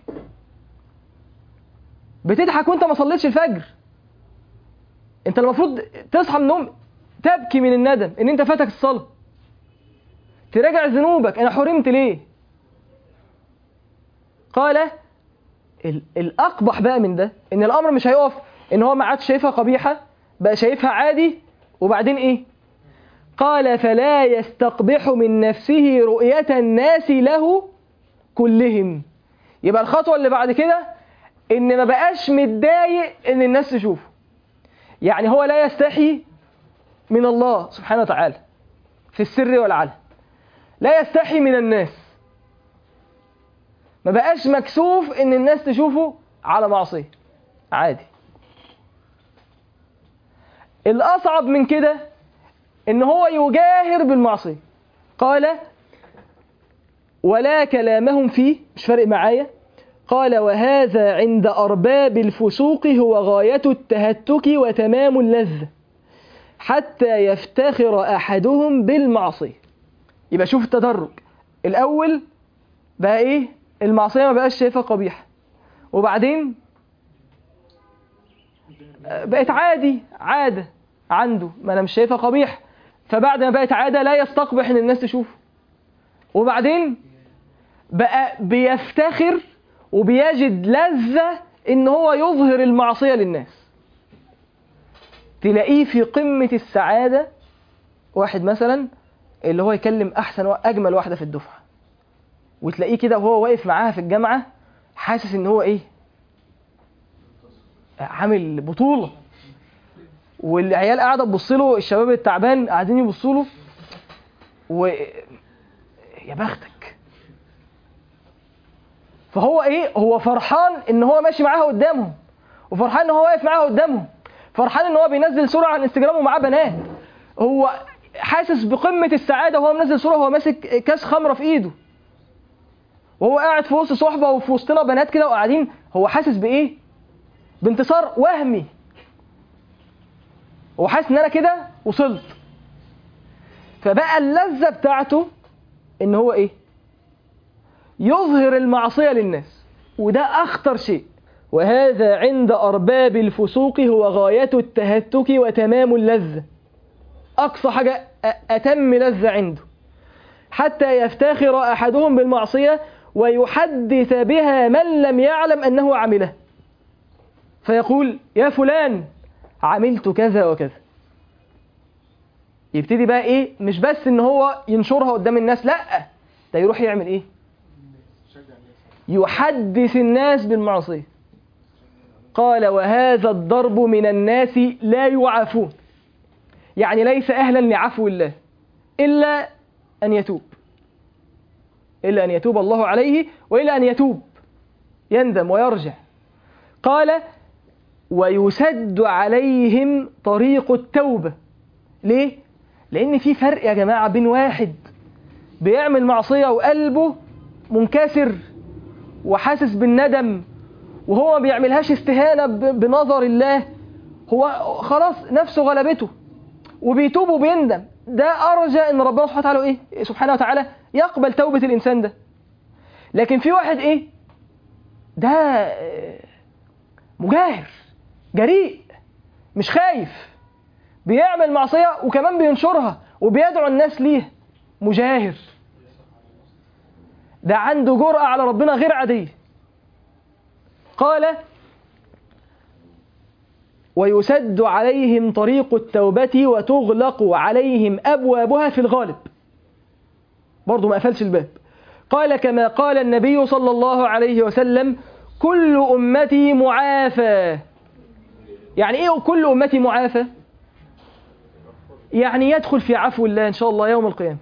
بتضحك وانت ما صليتش الفجر انت المفروض تصحى من النوم تبكي من الندم ان انت فاتك الصلاه تراجع ذنوبك انا حرمت ليه قال ال- الاقبح بقى من ده ان الامر مش هيقف ان هو ما عادش شايفها قبيحه بقى شايفها عادي وبعدين ايه قال فلا يستقبح من نفسه رؤية الناس له كلهم يبقى الخطوة اللي بعد كده ان ما بقاش متضايق ان الناس تشوفه يعني هو لا يستحي من الله سبحانه وتعالى في السر والعلن لا يستحي من الناس ما بقاش مكسوف ان الناس تشوفه على معصية عادي الأصعب من كده ان هو يجاهر بالمعصية قال ولا كلامهم فيه مش فارق معايا قال وهذا عند أرباب الفسوق هو غاية التهتك وتمام اللذة حتى يفتخر أحدهم بالمعصية يبقى شوف التدرج الأول بقى إيه المعصية ما بقاش شايفها قبيحة وبعدين بقت عادي عادة عنده ما أنا مش شايفها قبيح فبعد ما بقت عادة لا يستقبح إن الناس تشوفه وبعدين بقى بيفتخر وبيجد لذة إن هو يظهر المعصية للناس تلاقيه في قمة السعادة واحد مثلا اللي هو يكلم أحسن وأجمل واحدة في الدفعة وتلاقيه كده وهو واقف معاها في الجامعة حاسس إن هو إيه عامل بطولة والعيال قاعدة تبص له الشباب التعبان قاعدين يبصوا له و يا بختك فهو ايه هو فرحان ان هو ماشي معاها قدامهم وفرحان ان هو واقف معاها قدامهم فرحان ان هو بينزل صوره على الانستجرام ومعاه بنات هو حاسس بقمه السعاده وهو منزل صوره وهو ماسك كاس خمره في ايده وهو قاعد في وسط صحبه وفي وسطنا بنات كده وقاعدين هو حاسس بايه بانتصار وهمي هو حاسس ان انا كده وصلت فبقى اللذه بتاعته ان هو ايه يظهر المعصيه للناس وده اخطر شيء وهذا عند ارباب الفسوق هو غايه التهتك وتمام اللذه اقصى حاجه أ- اتم لذه عنده حتى يفتخر احدهم بالمعصيه ويحدث بها من لم يعلم انه عمله فيقول يا فلان عملت كذا وكذا يبتدي بقى ايه مش بس ان هو ينشرها قدام الناس لا ده يروح يعمل ايه يحدث الناس بالمعصيه قال وهذا الضرب من الناس لا يعافون يعني ليس اهلا لعفو الله الا ان يتوب الا ان يتوب الله عليه والا ان يتوب يندم ويرجع قال ويسد عليهم طريق التوبه ليه لان في فرق يا جماعه بين واحد بيعمل معصيه وقلبه منكسر وحاسس بالندم وهو ما بيعملهاش استهانه ب- بنظر الله هو خلاص نفسه غلبته وبيتوب وبيندم ده ارجى ان ربنا سبحانه وتعالى ايه سبحانه وتعالى يقبل توبه الانسان ده لكن في واحد ايه ده آه، مجاهر جريء مش خايف بيعمل معصيه وكمان بينشرها وبيدعو الناس ليها مجاهر ده عنده جرأة على ربنا غير عادية قال ويسد عليهم طريق التوبة وتغلق عليهم أبوابها في الغالب برضو ما قفلش الباب قال كما قال النبي صلى الله عليه وسلم كل أمتي معافى يعني إيه كل أمتي معافى يعني يدخل في عفو الله إن شاء الله يوم القيامة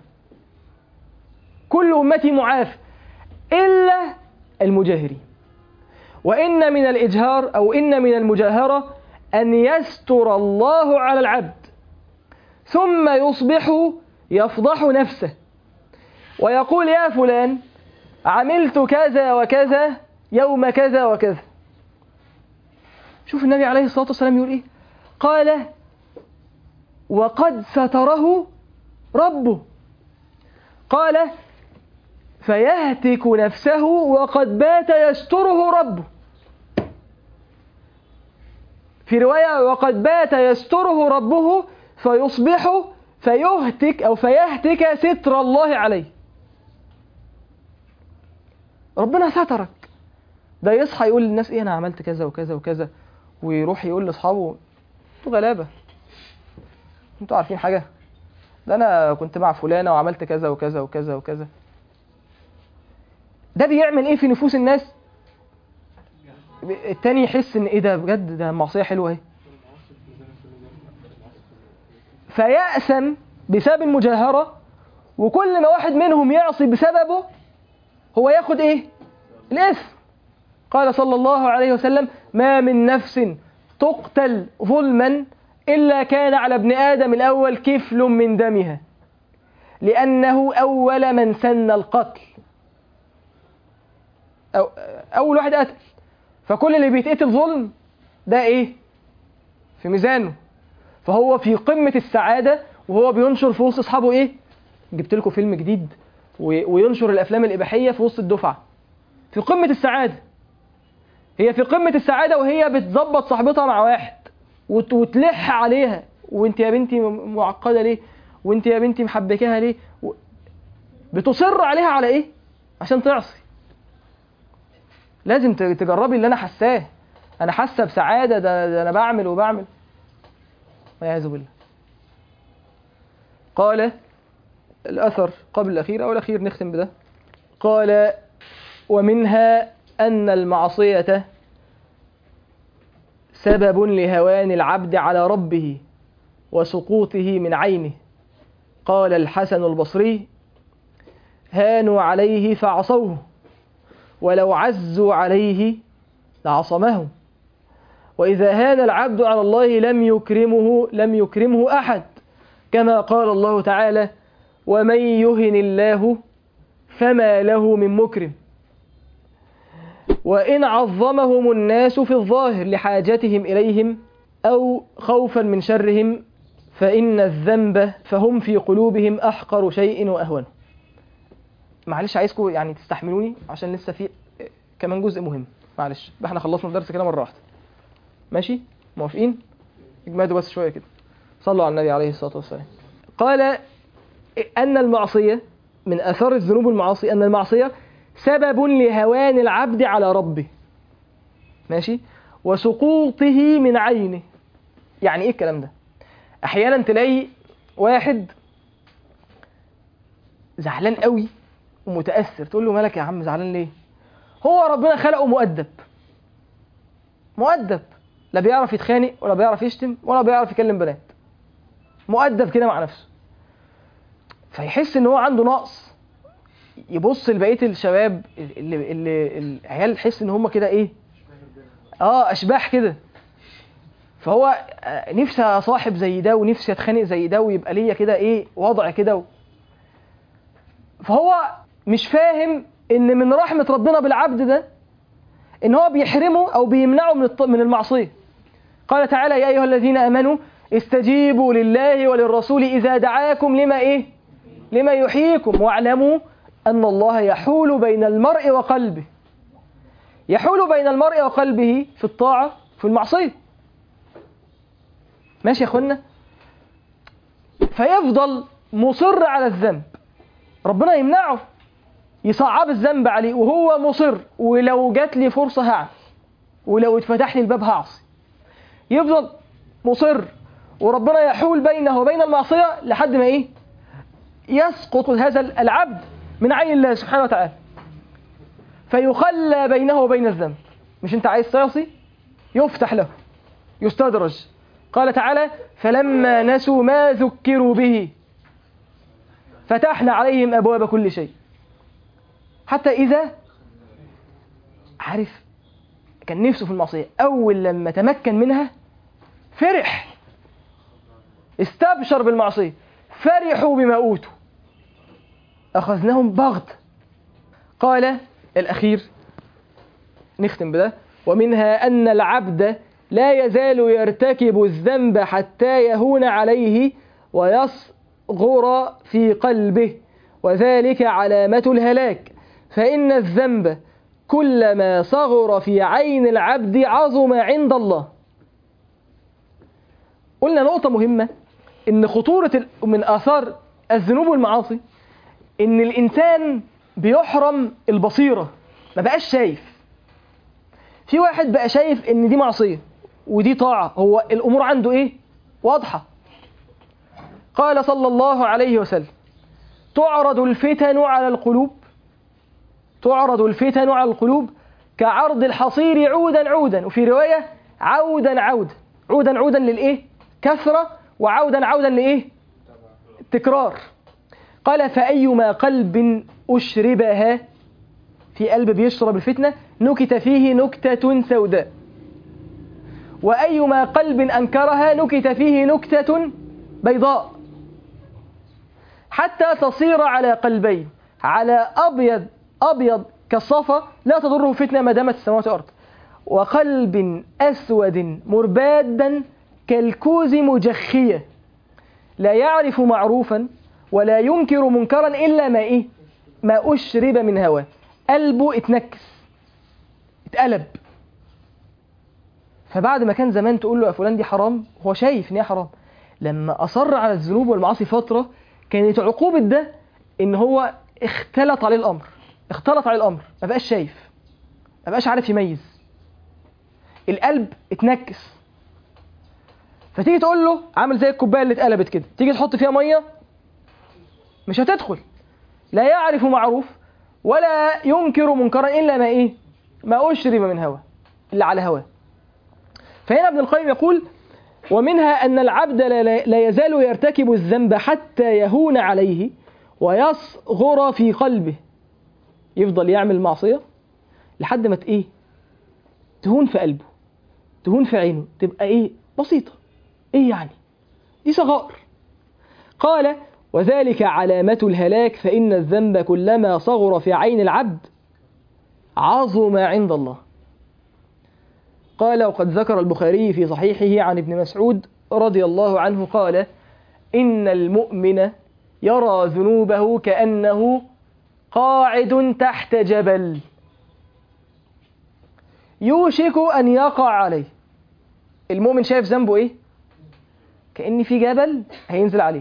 كل أمتي معافى إلا المجاهرين وإن من الإجهار أو إن من المجاهرة أن يستر الله على العبد ثم يصبح يفضح نفسه ويقول يا فلان عملت كذا وكذا يوم كذا وكذا شوف النبي عليه الصلاة والسلام يقول إيه قال وقد ستره ربه قال فيهتك نفسه وقد بات يستره ربه في رواية وقد بات يستره ربه فيصبح فيهتك أو فيهتك ستر الله عليه ربنا سترك ده يصحى يقول للناس ايه انا عملت كذا وكذا وكذا ويروح يقول لاصحابه انتوا غلابه انتوا عارفين حاجه ده انا كنت مع فلانه وعملت كذا وكذا وكذا وكذا ده بيعمل ايه في نفوس الناس التاني يحس ان ايه ده بجد ده معصيه حلوه اهي فيأسم بسبب المجاهرة وكل ما واحد منهم يعصي بسببه هو ياخد ايه الإثم قال صلى الله عليه وسلم ما من نفس تقتل ظلما إلا كان على ابن آدم الأول كفل من دمها لأنه أول من سن القتل أو أول واحد قتل فكل اللي بيتقتل ظلم ده إيه في ميزانه فهو في قمة السعادة وهو بينشر في وسط أصحابه إيه جبت لكم فيلم جديد و- وينشر الأفلام الإباحية في وسط الدفعة في قمة السعادة هي في قمة السعادة وهي بتظبط صاحبتها مع واحد وت- وتلح عليها وانت يا بنتي م- معقدة ليه وانت يا بنتي محبكاها ليه و... بتصر عليها على ايه عشان تعصي لازم ت- تجربي اللي انا حاساه انا حاسه بسعاده ده, ده انا بعمل وبعمل والعياذ بالله قال الاثر قبل الاخير او الاخير نختم بده قال ومنها ان المعصيه سبب لهوان العبد على ربه وسقوطه من عينه قال الحسن البصري هانوا عليه فعصوه ولو عزوا عليه لعصمه وإذا هان العبد على الله لم يكرمه لم يكرمه أحد كما قال الله تعالى ومن يهن الله فما له من مكرم وإن عظمهم الناس في الظاهر لحاجتهم إليهم أو خوفا من شرهم فإن الذنب فهم في قلوبهم أحقر شيء وأهون معلش عايزكم يعني تستحملوني عشان لسه في كمان جزء مهم معلش بقى احنا خلصنا الدرس كده مرة واحدة ماشي موافقين اجمدوا بس شوية كده صلوا على النبي عليه الصلاة والسلام قال أن المعصية من أثار الذنوب المعاصي أن المعصية سبب لهوان العبد على ربه ماشي وسقوطه من عينه يعني ايه الكلام ده احيانا تلاقي واحد زعلان قوي ومتاثر تقول له مالك يا عم زعلان ليه هو ربنا خلقه مؤدب مؤدب لا بيعرف يتخانق ولا بيعرف يشتم ولا بيعرف يكلم بنات مؤدب كده مع نفسه فيحس ان هو عنده نقص يبص لبقيه الشباب اللي اللي العيال تحس ان هم كده ايه اه اشباح كده فهو آه، نفسي اصاحب زي ده ونفسي اتخانق زي ده ويبقى ليا كده ايه وضع كده و... فهو مش فاهم ان من رحمه ربنا بالعبد ده ان هو بيحرمه او بيمنعه من الط- من المعصيه قال تعالى يا ايها الذين امنوا استجيبوا لله وللرسول اذا دعاكم لما ايه لما يحييكم واعلموا ان الله يحول بين المرء وقلبه يحول بين المرء وقلبه في الطاعه في المعصيه ماشي يا اخوانا فيفضل مصر على الذنب ربنا يمنعه يصعب الذنب عليه وهو مصر ولو جات لي فرصة هعمل ولو اتفتح لي الباب هعصي يفضل مصر وربنا يحول بينه وبين المعصية لحد ما ايه يسقط هذا العبد من عين الله سبحانه وتعالى فيخلى بينه وبين الذنب مش انت عايز تعصي يفتح له يستدرج قال تعالى فلما نسوا ما ذكروا به فتحنا عليهم أبواب كل شيء حتى إذا عارف كان نفسه في المعصية أول لما تمكن منها فرح استبشر بالمعصية فرحوا بما أوتوا أخذناهم بغت قال الأخير نختم بده ومنها أن العبد لا يزال يرتكب الذنب حتى يهون عليه ويصغر في قلبه وذلك علامة الهلاك فإن الذنب كلما صغر في عين العبد عظم عند الله قلنا نقطة مهمة إن خطورة ال- من آثار الذنوب والمعاصي إن الإنسان بيحرم البصيرة ما بقاش شايف في واحد بقى شايف إن دي معصية ودي طاعة هو الأمور عنده إيه؟ واضحة قال صلى الله عليه وسلم تعرض الفتن على القلوب تعرض الفتن على القلوب كعرض الحصير عودا عودا وفي رواية عودا عودا عودا عودا للإيه؟ كثرة وعودا عودا لإيه؟ تكرار قال فأيما قلب أشربها في قلب بيشرب الفتنة نكت فيه نكتة سوداء وأيما قلب أنكرها نكت فيه نكتة بيضاء حتى تصير على قلبين على أبيض أبيض كالصفا لا تضره فتنة ما دامت السماوات والأرض وقلب أسود مربادا كالكوز مجخية لا يعرف معروفا ولا ينكر منكرا إلا ما إيه ما أشرب من هواه قلبه اتنكس اتقلب فبعد ما كان زمان تقول له يا فلان دي حرام هو شايف ان هي حرام لما اصر على الذنوب والمعاصي فتره كانت عقوبه ده ان هو اختلط عليه الامر اختلط عليه الامر ما بقاش شايف ما بقاش عارف يميز القلب اتنكس فتيجي تقول له عامل زي الكوبايه اللي اتقلبت كده تيجي تحط فيها ميه مش هتدخل لا يعرف معروف ولا ينكر منكرا الا ما ايه ما اشرب من هوى اللي على هواه فهنا ابن القيم يقول ومنها أن العبد لا, لا يزال يرتكب الذنب حتى يهون عليه ويصغر في قلبه يفضل يعمل معصية لحد ما ت- ايه تهون في قلبه تهون في عينه تبقى ايه بسيطة ايه يعني دي صغائر قال وذلك علامة الهلاك فإن الذنب كلما صغر في عين العبد عظم عند الله قال وقد ذكر البخاري في صحيحه عن ابن مسعود رضي الله عنه قال إن المؤمن يرى ذنوبه كأنه قاعد تحت جبل يوشك أن يقع عليه المؤمن شايف ذنبه إيه؟ كأن في جبل هينزل عليه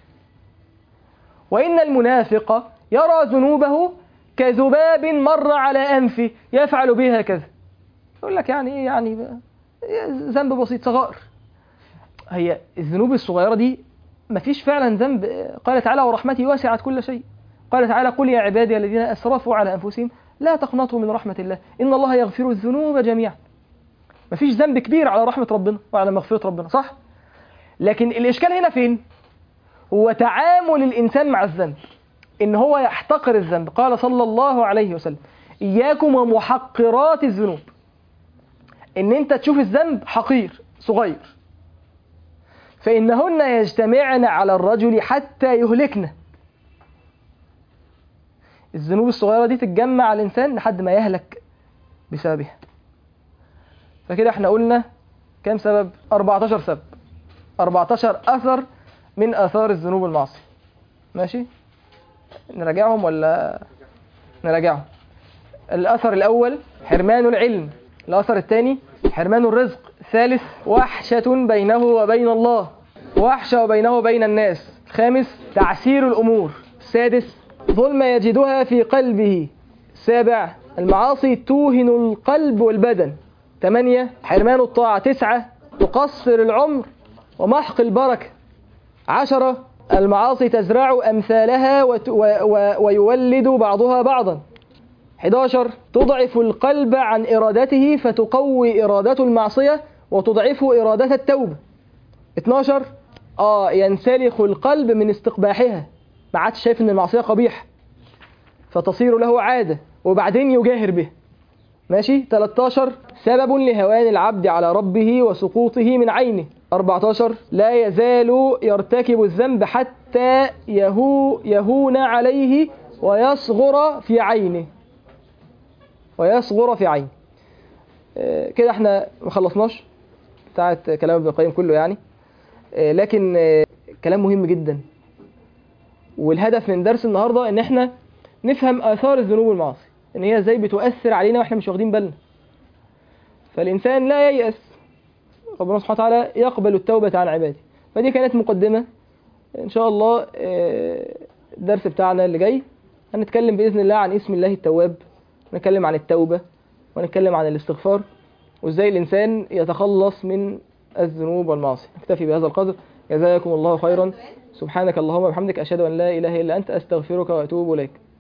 وإن المنافق يرى ذنوبه كذباب مر على أنفه يفعل به هكذا يقول لك يعني ايه يعني بقى ذنب بسيط صغائر هي الذنوب الصغيره دي مفيش فعلا ذنب قال تعالى ورحمتي وسعت كل شيء قال تعالى قل يا عبادي الذين اسرفوا على انفسهم لا تقنطوا من رحمه الله ان الله يغفر الذنوب جميعا مفيش ذنب كبير على رحمه ربنا وعلى مغفره ربنا صح لكن الاشكال هنا فين هو تعامل الانسان مع الذنب ان هو يحتقر الذنب قال صلى الله عليه وسلم اياكم ومحقرات الذنوب ان انت تشوف الذنب حقير صغير فانهن يجتمعن على الرجل حتى يهلكن الذنوب الصغيره دي تتجمع على الانسان لحد ما يهلك بسببها فكده احنا قلنا كام سبب 14 سبب 14 اثر من اثار الذنوب والمعاصي ماشي نراجعهم ولا نراجعهم الاثر الاول حرمان العلم الأثر الثاني حرمان الرزق الثالث وحشة بينه وبين الله وحشة بينه وبين الناس الخامس تعسير الأمور السادس ظلم يجدها في قلبه السابع المعاصي توهن القلب والبدن ثمانية حرمان الطاعة تسعة تقصر العمر ومحق البركة عشرة المعاصي تزرع أمثالها وت- و- و- ويولد بعضها بعضا 11 تضعف القلب عن إرادته فتقوي إرادة المعصية وتضعف إرادة التوبة 12 آه ينسلخ القلب من استقباحها ما عادش شايف إن المعصية قبيحة فتصير له عادة وبعدين يجاهر به ماشي 13 سبب لهوان العبد على ربه وسقوطه من عينه 14 لا يزال يرتكب الذنب حتى يهو يهون عليه ويصغر في عينه ويصغر في عين آه، كده احنا ما خلصناش بتاعت كلام ابن القيم كله يعني آه، لكن آه، كلام مهم جدا والهدف من درس النهارده ان احنا نفهم اثار الذنوب والمعاصي ان هي ازاي بتؤثر علينا واحنا مش واخدين بالنا فالانسان لا ييأس ربنا سبحانه وتعالى يقبل التوبة عن عباده فدي كانت مقدمة ان شاء الله آه، الدرس بتاعنا اللي جاي هنتكلم باذن الله عن اسم الله التواب نتكلم عن التوبة ونتكلم عن الاستغفار وازاي الانسان يتخلص من الذنوب والمعاصي نكتفي بهذا القدر جزاكم الله خيرا سبحانك اللهم وبحمدك اشهد ان لا اله الا انت استغفرك واتوب اليك